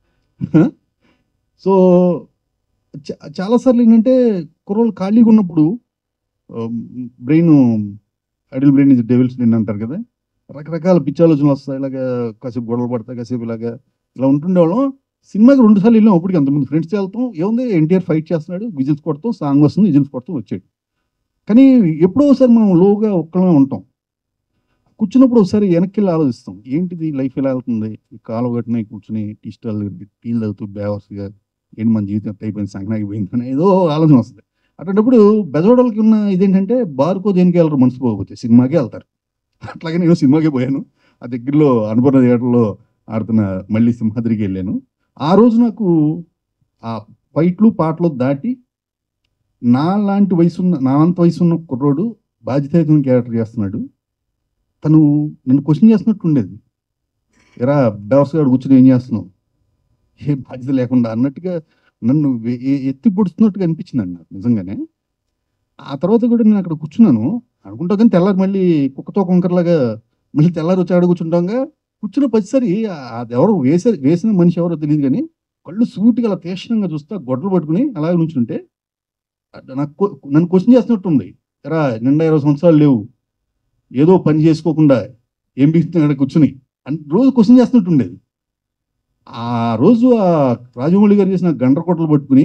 సో చా- చాలాసార్లు ఏంటంటే కుర్రోళ్ళు ఖాళీగా ఉన్నప్పుడు brain idle brain is devil's brain అంటారు కదా రకరకాల పిచ్చి ఆలోచనలు వస్తాయి ఇలాగా కాసేపు గొడవలు పడతాయి కాసేపు ఇలాగా ఇలా ఉంటుండేవాళ్ళం సినిమాకి రెండు సార్లు వెళ్ళాం అప్పటికి అంతమంది ఫ్రెండ్స్ వెళ్తాం ఏముంది ఎన్టీఆర్ ఫైట్ చేస్తున్నాడు విజిల్స్ కొడతాం సాంగ్ వస్తుంది విజిల్స్ కొడతాం వచ్చాడు కానీ ఎప్పుడో ఒకసారి మనం లోగా ఒక్కడమే ఉంటాం కూర్చున్నప్పుడు ఒకసారి వెనక్కి వెళ్ళి ఆలోచిస్తాం ఏంటిది లైఫ్ ఎలా వెళ్తుంది ఈ కాలు కట్టిన కూర్చుని టీ స్టాల్ టీలు తాగుతూ బేవర్స్గా ఏంటి మన జీవితం ఎట్లా అయిపోయింది సంఘనాకి పోయింది అని ఏదో ఆలోచన వస్తుంది అటువంటిప్పుడు బెజవాడలకి ఉన్న ఇదేంటంటే బార్కో దేనికి వెళ్ళరు మనసు పోకపోతే సినిమాకే వెళ్తారు అట్లాగే నేను సినిమాకే పోయాను ఆ దగ్గరలో అనుపూర్ణ థియేటర్లో ఆడుతున్న మళ్ళీ సింహాద్రికి వెళ్ళాను ఆ రోజు నాకు ఆ ఫైట్లు పాటలు దాటి నా లాంటి వయసున్న నా అంత వయసున్న కుర్రోడు బాధ్యతాయుతమైన క్యారెక్టర్ చేస్తున్నాడు తను నన్ను క్వశ్చన్ చేస్తున్నట్టు ఉండేది ఎరా బెవర్స్ గారు కూర్చొని ఏం చేస్తున్నావు ఏ బాధ్యత లేకుండా అన్నట్టుగా నన్ను ఎ- ఎ- ఎత్తి పొడుస్తున్నట్టుగా అనిపించింది అండి నాకు నిజంగానే ఆ తర్వాత కూడా నేను అక్కడ కూర్చున్నాను అనుకుంటా కానీ తెల్లారి మళ్ళీ కుక్కతో కొంకరలాగా మళ్ళీ తెల్లారి వచ్చి ఆడ కూర్చుంటాగా కూర్చున్న పదిసారి అది ఎవరు వేసే వేసిన మనిషి ఎవరో తెలియదు కానీ కళ్ళు సూటిగా అలా తీక్షణంగా చూస్తా గొడ్డలు పట్టుకుని అలాగే నుంచుంటే అట్లా నాకు కొ- నన్ను క్వశ్చన్ చేస్తున్నట్టు ఉంది ఎరా నిండా ఇరవై సంవత్సరాలు లేవు ఏదో పని చేసుకోకుండా ఏం బిగుతుంది అక్కడ కూర్చుని అని రోజు క్వశ్చన్ చేస్తున్నట్టు ఉండేది ఆ రోజు ఆ రాజమౌళి గారు చేసిన గండ్రకోటలు పట్టుకుని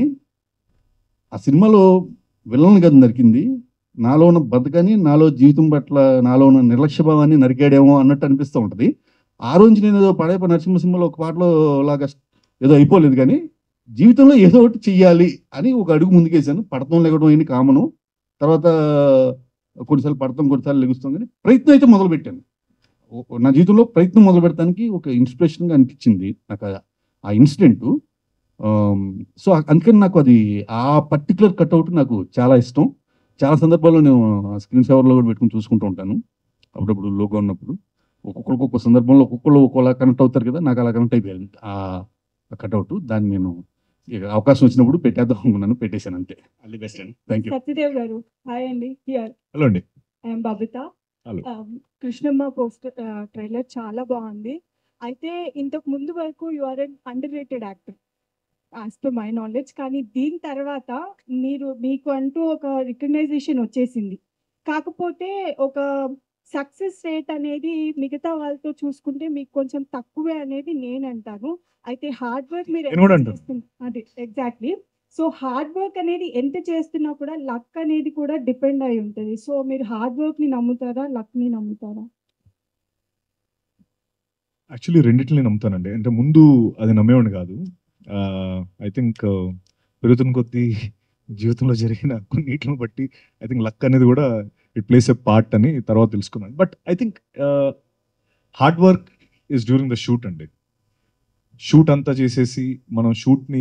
ఆ సినిమాలో విలన్ కదా నరికింది నాలో ఉన్న బతకని నాలో జీవితం పట్ల నాలో ఉన్న నిర్లక్ష్య భావాన్ని నరికాడేమో అన్నట్టు అనిపిస్తూ ఉంటుంది ఆ రోజు నేను ఏదో పడే నరసింహ సినిమాలో ఒక పాటలో లాగా ఏదో అయిపోలేదు కానీ జీవితంలో ఏదో ఒకటి చెయ్యాలి అని ఒక అడుగు ముందుకేసాను పడతం లెగడం అయింది కామను తర్వాత కొన్నిసార్లు పడతాం కొన్నిసార్లు లెగుస్తాం కానీ ప్రయత్నం అయితే మొదలు పెట్టాను ఓ- ఓ- నా జీవితంలో ప్రయత్నం మొదలు పెట్టడానికి ఒక ఇన్స్పిరేషన్గా అనిపించింది నాకు ఆ- ఆ ఇన్సిడెంట్ సో అందుకని నాకు అది ఆ పర్టికులర్ కట్అవుట్ నాకు చాలా ఇష్టం చాలా సందర్భాల్లో నేను స్క్రీన్ సేవర్లో కూడా పెట్టుకుని చూసుకుంటూ ఉంటాను అప్పుడప్పుడు లోగో ఉన్నప్పుడు ఒక్కొక్కరికి ఒక్కొక్క సందర్భంలో ఒక్కొక్కరు ఒక్కోలా కనెక్ట్ అవుతారు కదా నాకు అలా కనెక్ట్ అయిపోయింది ఆ కట్అవుట్ దాన్ని నేను ఇక అవకాశం వచ్చినప్పుడు పెట్టేద్దాం అనుకున్నాను పెట్టేశాను అంతే అల్లి బెస్ట్ అండి థ్యాంక్ యూ సత్యదేవ్ గారు హాయ్ అండి హియర్ హలో అండి I'm Babitha hello Krishnamma poster trailer చాలా బాగుంది అయితే ఇంతకు ముందు వరకు you are an underrated actor as per my knowledge కానీ దీని తర్వాత మీరు మీకు అంటూ ఒక రికగ్నైజేషన్ వచ్చేసింది కాకపోతే ఒక సక్సెస్ రేట్ అనేది మిగతా వాళ్ళతో చూసుకుంటే మీకు కొంచెం తక్కువే అనేది నేను అంటాను అయితే హార్డ్ వర్క్ మీరు నేను కూడా ఎంత అంటాను. చేస్తున్న- అదే ఎగ్జాక్ట్లీ సో హార్డ్ వర్క్ అనేది ఎంత చేస్తున్నా కూడా లక్ అనేది కూడా డిపెండ్ అయి ఉంటుంది సో మీరు హార్డ్ వర్క్ ని నమ్ముతారా లక్ ని నమ్ముతారా యాక్చువల్లీ రెండింటిని నమ్ముతానండి అంటే ముందు అది నమ్మేవాడిని కాదు ఐ థింక్ పెరుగుతున్న కొద్దీ జీవితంలో జరిగిన కొన్నిటిని బట్టి ఐ థింక్ లక్ అనేది కూడా ఇట్ ప్లేస్ ఎ పార్ట్ అని తర్వాత తెలుసుకున్నాను but I think hard work is during the shoot అండి షూట్ అంతా చేసేసి మనం షూట్ని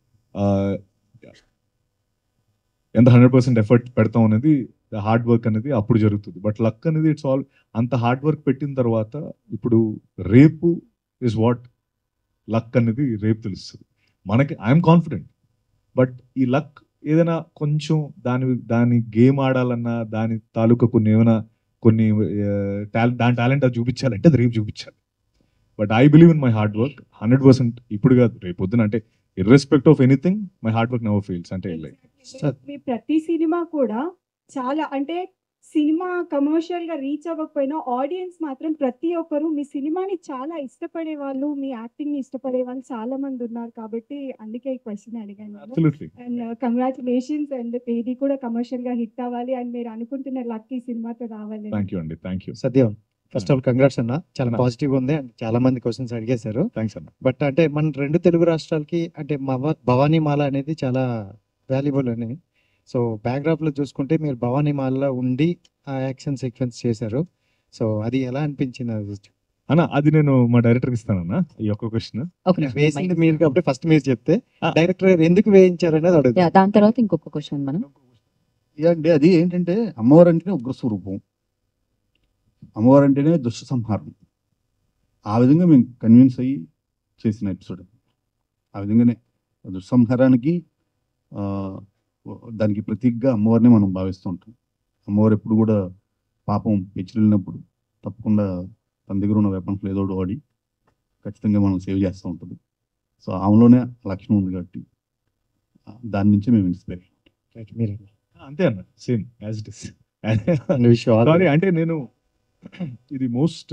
ఎంత హండ్రెడ్ పర్సెంట్ ఎఫర్ట్ పెడతాం అనేది హార్డ్ వర్క్ అనేది అప్పుడు జరుగుతుంది బట్ లక్ అనేది ఇట్స్ ఆల్ అంత హార్డ్ వర్క్ పెట్టిన తర్వాత ఇప్పుడు రేపు ఇస్ వాట్ లక్ అనేది రేపు తెలుస్తుంది మనకి ఐఎమ్ కాన్ఫిడెంట్ బట్ ఈ లక్ ఏదైనా కొంచెం దాని దాని గేమ్ ఆడాలన్నా దాని తాలూకా కొన్ని ఏమైనా కొన్ని టాలెంట్ దాని టాలెంట్ అది చూపించాలంటే అది రేపు చూపించాలి but I believe in my hard work hundred percent ఇప్పుడు కాదు రేపు పొద్దున అంటే irrespective of anything my hard work never fails అంటే లైక్ మీ ప్రతి సినిమా కూడా చాలా అంటే సినిమా కమర్షియల్ గా రీచ్ అవ్వకపోయినా ఆడియన్స్ మాత్రం ప్రతి ఒక్కరు మీ సినిమాని చాలా ఇష్టపడే వాళ్ళు మీ యాక్టింగ్ ని ఇష్టపడే వాళ్ళు చాలా మంది ఉన్నారు కాబట్టి అందుకే ఈ క్వశ్చన్ అడిగాను Absolutely. అండ్ కంగ్రాచులేషన్స్ అండ్ ఇది కూడా కమర్షియల్ గా హిట్ అవ్వాలి అండ్ మీరు అనుకుంటున్న లక్ ఈ సినిమాతో రావాలి థ్యాంక్ యూ అండి thank you Satyam first of all congrats అన్న చాలా అన్న. పాజిటివ్ ఉంది అండ్ చాలా మంది క్వశ్చన్స్ అడిగేశారు థ్యాంక్స్ అన్న బట్ అంటే మన రెండు తెలుగు రాష్ట్రాలకి అంటే మవ భవానీ మాల అనేది చాలా వాల్యుబుల్ అని సో బ్యాక్డ్రాప్ లో చూసుకుంటే మీరు భవానీ మాలలో ఉండి ఆ యాక్షన్ సీక్వెన్స్ చేశారు సో అది ఎలా అనిపించింది అది అన్న అది నేను మా డైరెక్టర్కి ఇస్తానన్న ఈ ఒక్క క్వశ్చన్ వేసింది మీరు కాబట్టి ఫస్ట్ మీరు చెప్తే డైరెక్టర్ గారు ఎందుకు వేయించారు అనేది యా, అడుగుతారు దాని తర్వాత ఇంకొక క్వశ్చన్ మనం యా అండి అది ఏంటంటే అమ్మవారు అంటేనే ఉగ్ర స్వరూపం అమ్మవారు అంటేనే దుష్ట సంహారం ఆ విధంగా మేము కన్విన్స్ అయ్యి చేసిన ఎపిసోడ్ ఆ విధంగానే దుష్ట సంహారానికి ఆ, దానికి ప్రతీకగా అమ్మవారిని మనం భావిస్తూ ఉంటాం అమ్మవారు ఎప్పుడు కూడా పాపం పెచ్చిల్లినప్పుడు తప్పకుండా తన దగ్గర ఉన్న వెపన్స్ ఏదో ఒకటి వాడి ఖచ్చితంగా మనం సేవ్ చేస్తూ ఉంటుంది సో ఆమెలోనే ఆ లక్షణం ఉంది కాబట్టి ఆ, దాని నుంచి మేము ఇన్స్పైర్ మీరు అంతే అన్న same as it is And wish you all the sorry best. అంటే నేను ఇది most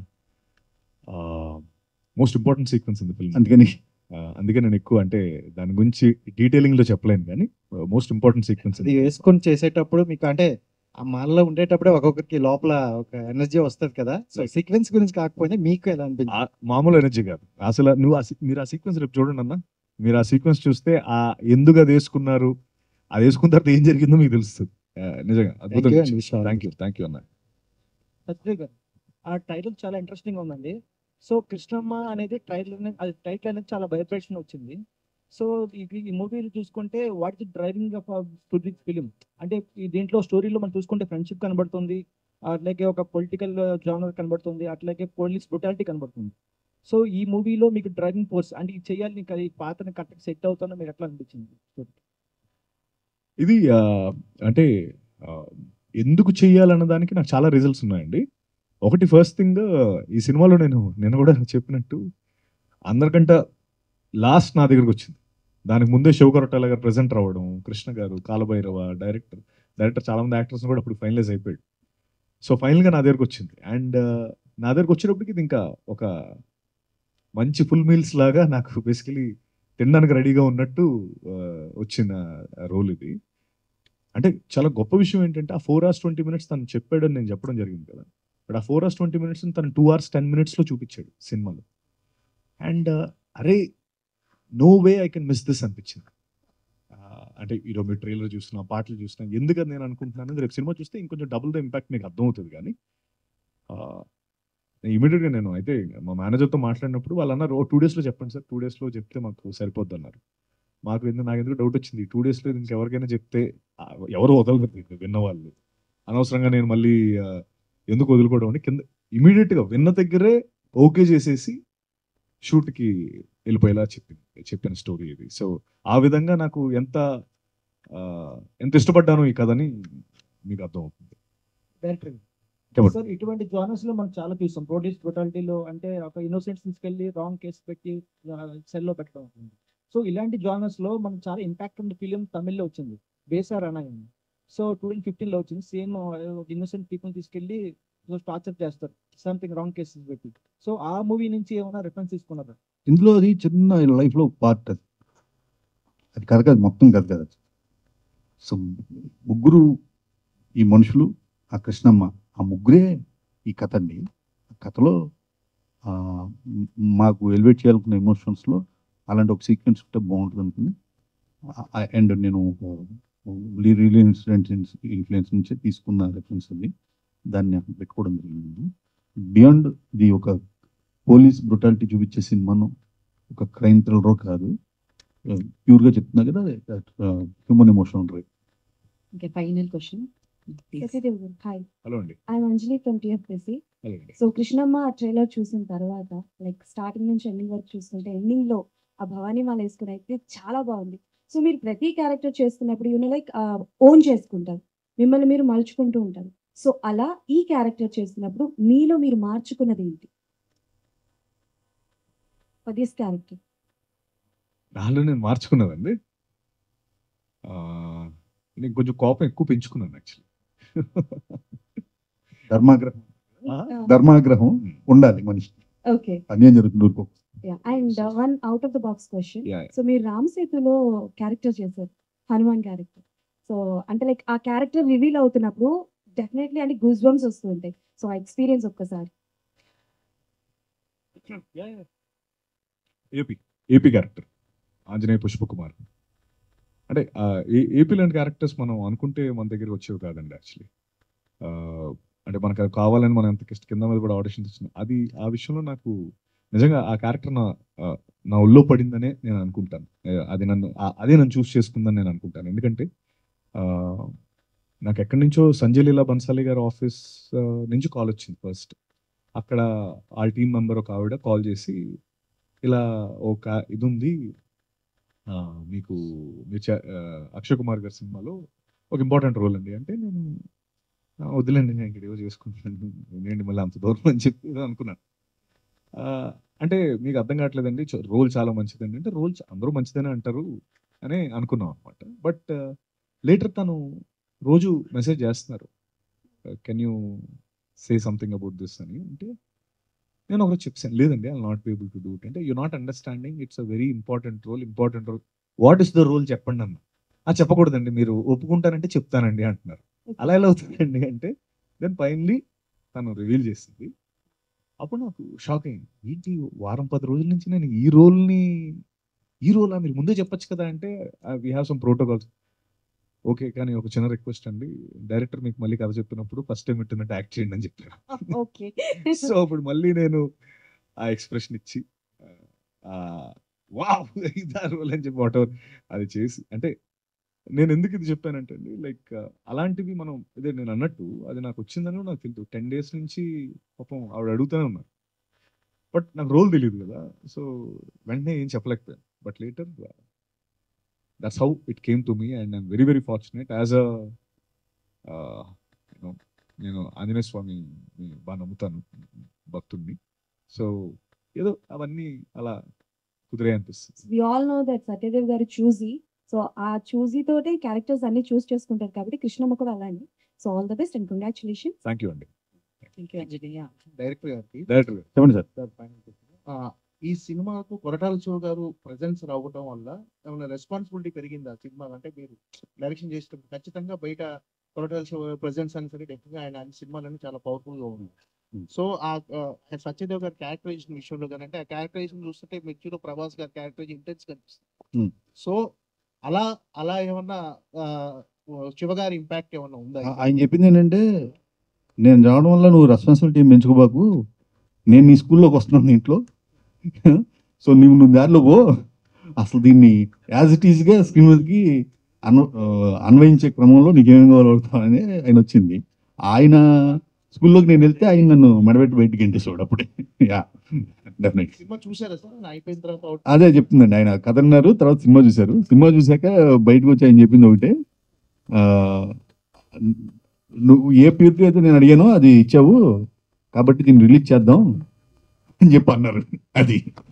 most important sequence in the film అందుకని అందుకే నేను ఎక్కువ అంటే దాని గురించి డీటెయిలింగ్ లో చెప్పలేను కానీ మోస్ట్ ఇంపార్టెంట్ సీక్వెన్స్ అది వేసుకొని చేసేటప్పుడు మీకు అంటే ఆ మాలలో ఉండేటప్పుడే ఒక్కొక్కరికి లోపల ఒక ఎనర్జీ వస్తుంది కదా సో సీక్వెన్స్ గురించి కాకపోయినా మీకు ఎలా అనిపించింది ఆ మామూలు ఎనర్జీ కాదు అసలు నువ్వు ఆ సీ- మీరు ఆ సీక్వెన్స్ రేపు చూడండి అన్న మీరు ఆ సీక్వెన్స్ చూస్తే ఆ ఎందుకు అది వేసుకున్నారు అది వేసుకున్న తర్వాత ఏం జరిగిందో మీకు తెలుస్తుంది ఆ, నిజంగా అద్భుతం you and wish you all thank you thank you అన్న సత్యదేవ్ గారు ఆ టైటిల్ చాలా ఇంట్రెస్టింగ్ ఉందండి సో కృష్ణమ్మ అనేది టైటిల్ అది టైటిల్ అనేది చాలా వైబ్రేషన్ వచ్చింది సో ఈ ఈ మూవీలు చూసుకుంటే what is driving of this film అంటే ఈ దీంట్లో స్టోరీలో మనం చూసుకుంటే ఫ్రెండ్షిప్ కనబడుతుంది అట్లాగే ఒక పొలిటికల్ జానర్ కనబడుతుంది అట్లాగే పోలీస్ బ్రుటాలిటీ కనబడుతుంది సో ఈ మూవీలో మీకు డ్రైవింగ్ ఫోర్స్ అంటే ఇది చేయాలి నీకు ఈ పాత్రని కరెక్ట్ సెట్ అవుతుందో మీరు ఎట్లా అనిపించింది ఇది ఆ, అంటే ఆ, ఎందుకు చెయ్యాలన్న దానికి నాకు చాలా రిజల్ట్స్ ఉన్నాయండి ఒకటి ఫస్ట్ థింగ్ ఈ సినిమాలో నేను నేను కూడా చెప్పినట్టు అందరికంటే లాస్ట్ నా దగ్గరకు వచ్చింది దానికి ముందే శివకొరటాల గారు ప్రెసెంట్ అవ్వడం కృష్ణ గారు కాలభైరవ డైరెక్టర్ డైరెక్టర్ చాలా మంది యాక్టర్స్ కూడా అప్పుడు ఫైనలైజ్ అయిపోయాడు సో ఫైనల్గా నా దగ్గరకు వచ్చింది అండ్ నా దగ్గరకు వచ్చేటప్పటికి ఇది ఇంకా ఒక మంచి ఫుల్ మీల్స్ లాగా నాకు బేసికలీ తినడానికి రెడీగా ఉన్నట్టు ఆ, వచ్చిన రోల్ ఇది అంటే చాలా గొప్ప విషయం ఏంటంటే ఆ ఫోర్ అవర్స్ ట్వంటీ మినిట్స్ తను చెప్పాడని నేను చెప్పడం జరిగింది కదా బట్ ఆ ఫోర్ అవర్స్ ట్వంటీ మినిట్స్ తను టూ అవర్స్ టెన్ మినిట్స్లో చూపించాడు సినిమాలో అండ్ అరే no way I can miss this అనిపించింది ఆ, అంటే ఈరోజు మీరు ట్రైలర్ చూసినా పాటలు చూసినా ఎందుకని నేను అనుకుంటున్నాను రేపు సినిమా చూస్తే ఇంకొంచెం డబుల్ ద ఇంపాక్ట్ మీకు అర్థమవుతుంది కానీ ఇమీడియట్గా నేను అయితే మా మేనేజర్తో మాట్లాడినప్పుడు వాళ్ళు అన్నారు ఓ టూ డేస్లో చెప్పండి సార్ టూ డేస్లో చెప్తే మాకు సరిపోద్ది అన్నారు మాకు ఎందుకు నాకు ఎందుకు డౌట్ వచ్చింది టూ డేస్లో ఇంకెవరికైనా చెప్తే ఆ, ఎవరు వదలరు దీన్ని విన్నవాళ్ళు అనవసరంగా నేను మళ్ళీ ఆ, ఎందుకు వదులుకోవడం అని కింద ఇమీడియట్గా విన్న దగ్గరే ఓకే చేసేసి షూట్కి వెళ్ళిపోయేలా చెప్పింది చెప్పిన స్టోరీ ఇది సో ఆ విధంగా నాకు ఎంత ఆ, ఎంత ఇష్టపడ్డాను ఈ కథని మీకు అర్థం అవుతుంది డైరెక్టర్ చెప్పండి. సార్ ఇటువంటి జానర్స్ లో మనం చాలా చూస్తాం పోలీస్ బ్రొటాలిటీలో అంటే ఒక ఇన్నోసెంట్స్ తీసుకెళ్లి రాంగ్ కేసు పెట్టి సెల్లో పెట్టడం అవుతుంది సో ఇలాంటి జానర్స్ లో మనం చాలా ఇంపాక్ట్ ఉన్న ఫిలిం తమిళ్లో వచ్చింది బేసార్ అనాయన్ సో టూ థౌసండ్ ఫిఫ్టీన్ లో వచ్చింది సేమ్ ఇన్నోసెంట్ పీపుల్ తీసుకెళ్లి టార్చర్ చేస్తారు సంథింగ్ రాంగ్ కేసెస్ పెట్టి సో ఆ మూవీ నుంచి ఏమైనా రిఫరెన్స్ తీసుకున్నారా ఇందులో అది చిన్న లైఫ్లో పార్ట్ అది అది కథ కాదు మొత్తం కథ కదా సో ముగ్గురు ఈ మనుషులు ఆ కృష్ణమ్మ ఆ ముగ్గురే ఈ కథ అండి ఆ కథలో ఆ, మ్- మాకు ఎలివేట్ చేయాలనుకున్న ఎమోషన్స్లో అలాంటి ఒక సీక్వెన్స్ ఉంటే బాగుంటుంది అనుకుని అండ్ నేను రియల్ ఇన్సిడెంట్ ఇన్ఫ్లుయెన్స్ నుంచే తీసుకున్న రెఫరెన్స్ అది దాన్ని అక్కడ పెట్టుకోవడం జరిగింది బియాండ్ ఇది ఒక పోలీస్ బ్రుటాలిటీ చూపించే సినిమాను ఒక క్రైమ్ థ్రిల్లర్ కాదు ప్యూర్గా చెప్తున్నా కదా human emotion rate Okay, final question. Satyadev గారు హాయ్ హలో అండి I'm Anjali from TFSC hello అండి సో కృష్ణమ్మ ట్రైలర్ చూసిన తర్వాత లైక్ స్టార్టింగ్ నుంచి ఎండింగ్ వరకు చూస్తుంటే ఎండింగ్ లో ఆ భవానీ మాల వేసుకుని అయితే చాలా బాగుంది సో మీరు ప్రతి క్యారెక్టర్ చేస్తున్నప్పుడు యూనో లైక్ ఓన్ చేసుకుంటారు మిమ్మల్ని మీరు మలుచుకుంటూ ఉంటారు సో అలా ఈ క్యారెక్టర్ చేస్తున్నప్పుడు మీలో మీరు మార్చుకున్నది ఏంటి ఫర్ దిస్ క్యారెక్టర్ నాలో నేను మార్చుకున్నదండి ఆ, నేను కొంచెం కోపం ఎక్కువ పెంచుకున్నాను యాక్చువల్లీ ధర్మాగ్రహం ధర్మాగ్రహం ఉండాలి మనిషి ఓకే అన్యాయం జరుగుతుంది ఊరుకో and one out of the box question Yeah, yeah. So మీరు రామ్ సేతులో క్యారెక్టర్ చేశారు హనుమాన్ క్యారెక్టర్ సో అంటే లైక్ ఆ క్యారెక్టర్ రివీల్ అవుతున్నప్పుడు డెఫినెట్లీ అంటే గూస్ బంప్స్ వస్తూ ఉంటాయి సో ఆ ఎక్స్పీరియన్స్ ఒక్కసారి AP AP character Anjaneya Pushpakumar అంటే ఆ, ఏ- ఏపీ లాంటి క్యారెక్టర్స్ మనం అనుకుంటే మన దగ్గరికి వచ్చేవి కాదండి యాక్చువల్లీ అంటే మనకు అది కావాలని మనం ఎంత కిష్ట కింద మీద కూడా ఆడిషన్స్ ఇచ్చిన అది ఆ విషయంలో నాకు నిజంగా ఆ క్యారెక్టర్ నా ఆ, నా ఒళ్ళో పడిందనే నేను అనుకుంటాను ఏ, అది నన్ను ఆ- అదే నన్ను చూస్ చేసుకుందని నేను అనుకుంటాను ఎందుకంటే ఆ, నాకు ఎక్కడి నుంచో సంజయ్ లీలా బన్సాలి గారి ఆఫీస్ ఆ, నుంచి కాల్ వచ్చింది ఫస్ట్ అక్కడ వాళ్ళ టీం మెంబర్ ఒక ఆవిడ కాల్ చేసి ఇలా ఒక ఇది ఉంది ఆ, మీకు మీరు చే- ఆ, అక్షయ్ కుమార్ గారి సినిమాలో ఒక ఇంపార్టెంట్ రోల్ అండి అంటే నేను "ఆ, వదిలేండి నేను ఇక్కడ ఏవో చేసుకుంటున్నాను నేను మళ్ళీ అంత దూరం అని చెప్పి ఏదో అనుకున్నాను ఆ, అంటే మీకు అర్థం కావట్లేదండి రోల్ చాలా మంచిదండి అంటే రోల్ అందరూ మంచిదనే అంటారు అని అనుకున్నాం అనమాట బట్ లేటర్ తను రోజు మెసేజ్ చేస్తున్నారు can you say something about this అని అంటే నేను ఒకరోజు చెప్పాను లేదండి I not be able to do it అంటే you not understanding it's a very important role important role what is the role చెప్పండి అన్న ఆ చెప్పకూడదండి మీరు ఒప్పుకుంటానంటే చెప్తానండి అంటున్నారు అలా ఎలా అవుతుందండి అంటే దెన్ ఫైనలీ తను రివీల్ చేసింది అప్పుడు నాకు షాక్ అయింది ఏంటి వారం పది రోజుల నుంచి నేను ఈ రోల్ని ఈ రోలా మీరు ముందే చెప్పొచ్చు కదా అంటే we have some protocols okay కానీ ఒక చిన్న రిక్వెస్ట్ అండి డైరెక్టర్ మీకు మళ్ళీ కథ చెప్పినప్పుడు ఫస్ట్ టైం వింటున్నట్టు యాక్ట్ చేయండి అని చెప్పారు ఓకే సో అప్పుడు మళ్ళీ నేను ఆ ఎక్స్ప్రెషన్ ఇచ్చి వావ్ ఇదా రోల్ అని చెప్పి వాట్ ఎవర్ అది చేసి అంటే నేను ఎందుకు ఇది చెప్పానంటే అండి లైక్ అలాంటివి మనం ఇదే నేను అన్నట్టు అది నాకు వచ్చిందని కూడా నాకు తెలియదు టెన్ డేస్ నుంచి పాపం ఆవిడ అడుగుతూనే ఉన్నారు బట్ నాకు రోల్ తెలియదు కదా సో వెంటనే ఏం చెప్పలేకపోయాను but later that's how it came to me and I'm very very fortunate as a you know నేను ఆంజనేయ స్వామి బాగా నమ్ముతాను భక్తుడిని సో ఏదో అవన్నీ అలా కుదిరే అనిపిస్తుంది we all know that Satyadev గారు చూజీ సో ఆ చూజీ తోటే క్యారెక్టర్స్ అన్ని చూస్ చేసుకుంటారు కాబట్టి కృష్ణమ్మ కూడా అలానే so all the best and congratulation thank you అండి థ్యాంక్ యూ అంజనేయ డైరెక్టర్ గారికి డైరెక్టర్ గారు చెప్పండి సార్ సార్ final question. ఆ, ఈ సినిమాకు కొరటాల శివ గారు ప్రజెన్స్ రావడం వల్ల ఏమైనా రెస్పాన్సిబిలిటీ పెరిగిందా సినిమా అంటే మీరు డైరెక్షన్ చేసేటప్పుడు ఖచ్చితంగా బయట కొరటాల శివ ప్రజెన్స్ అని సరే డెఫినెట్గా ఆయన అన్ని సినిమాలన్నీ చాలా పవర్ఫుల్ గా ఉంది సో ఆ ఆ, సత్యదేవ్ గారి క్యారెక్టరైజేషన్ విషయంలో కానీ అంటే ఆ క్యారెక్టరైజేషన్ చూస్తుంటే మిర్చిలో ప్రభాస్ గారి క్యారెక్టరైజేషన్ ఇంటెన్స్ కనిపిస్తుంది Hmm. సో అలా అలా ఏమన్నా ఆ, శివగారి ఇంపాక్ట్ ఏమన్నా ఉందా ఆ- ఆయన చెప్పింది ఏంటంటే నేను రావడం వల్ల నువ్వు రెస్పాన్సిబిలిటీ పెంచుకోబాకు నేను నీ స్కూల్లోకి వస్తున్నాను ఇంట్లో సో నువ్వు నువ్వు దారిలో పో అసలు దీన్ని యాజ్ ఇట్ ఈస్గా స్క్రీన్ మీదకి అన్వ ఆ, అన్వయించే క్రమంలో నీకేమేం కావాలవుతామని ఆయన వచ్చింది ఆయన స్కూల్లోకి నేను వెళ్తే ఆయన నన్ను మెడబెట్టి బయటికి గెంటేసాడు అప్పుడే యా డెఫినెట్ సినిమా చూసారా సార్ ఆయన అయిపోయిన తర్వాత out- అదే చెప్తుందండి ఆయన కథ అన్నారు తర్వాత సినిమా చూశారు సినిమా చూశాక బయటకు వచ్చి ఆయన చెప్పింది ఒకటే ఆ, నువ్వు ఏ ప్యూరిటీ అయితే నేను అడిగానో అది ఇచ్చావు కాబట్టి దీన్ని రిలీజ్ చేద్దాం అని చెప్పి అన్నారు అది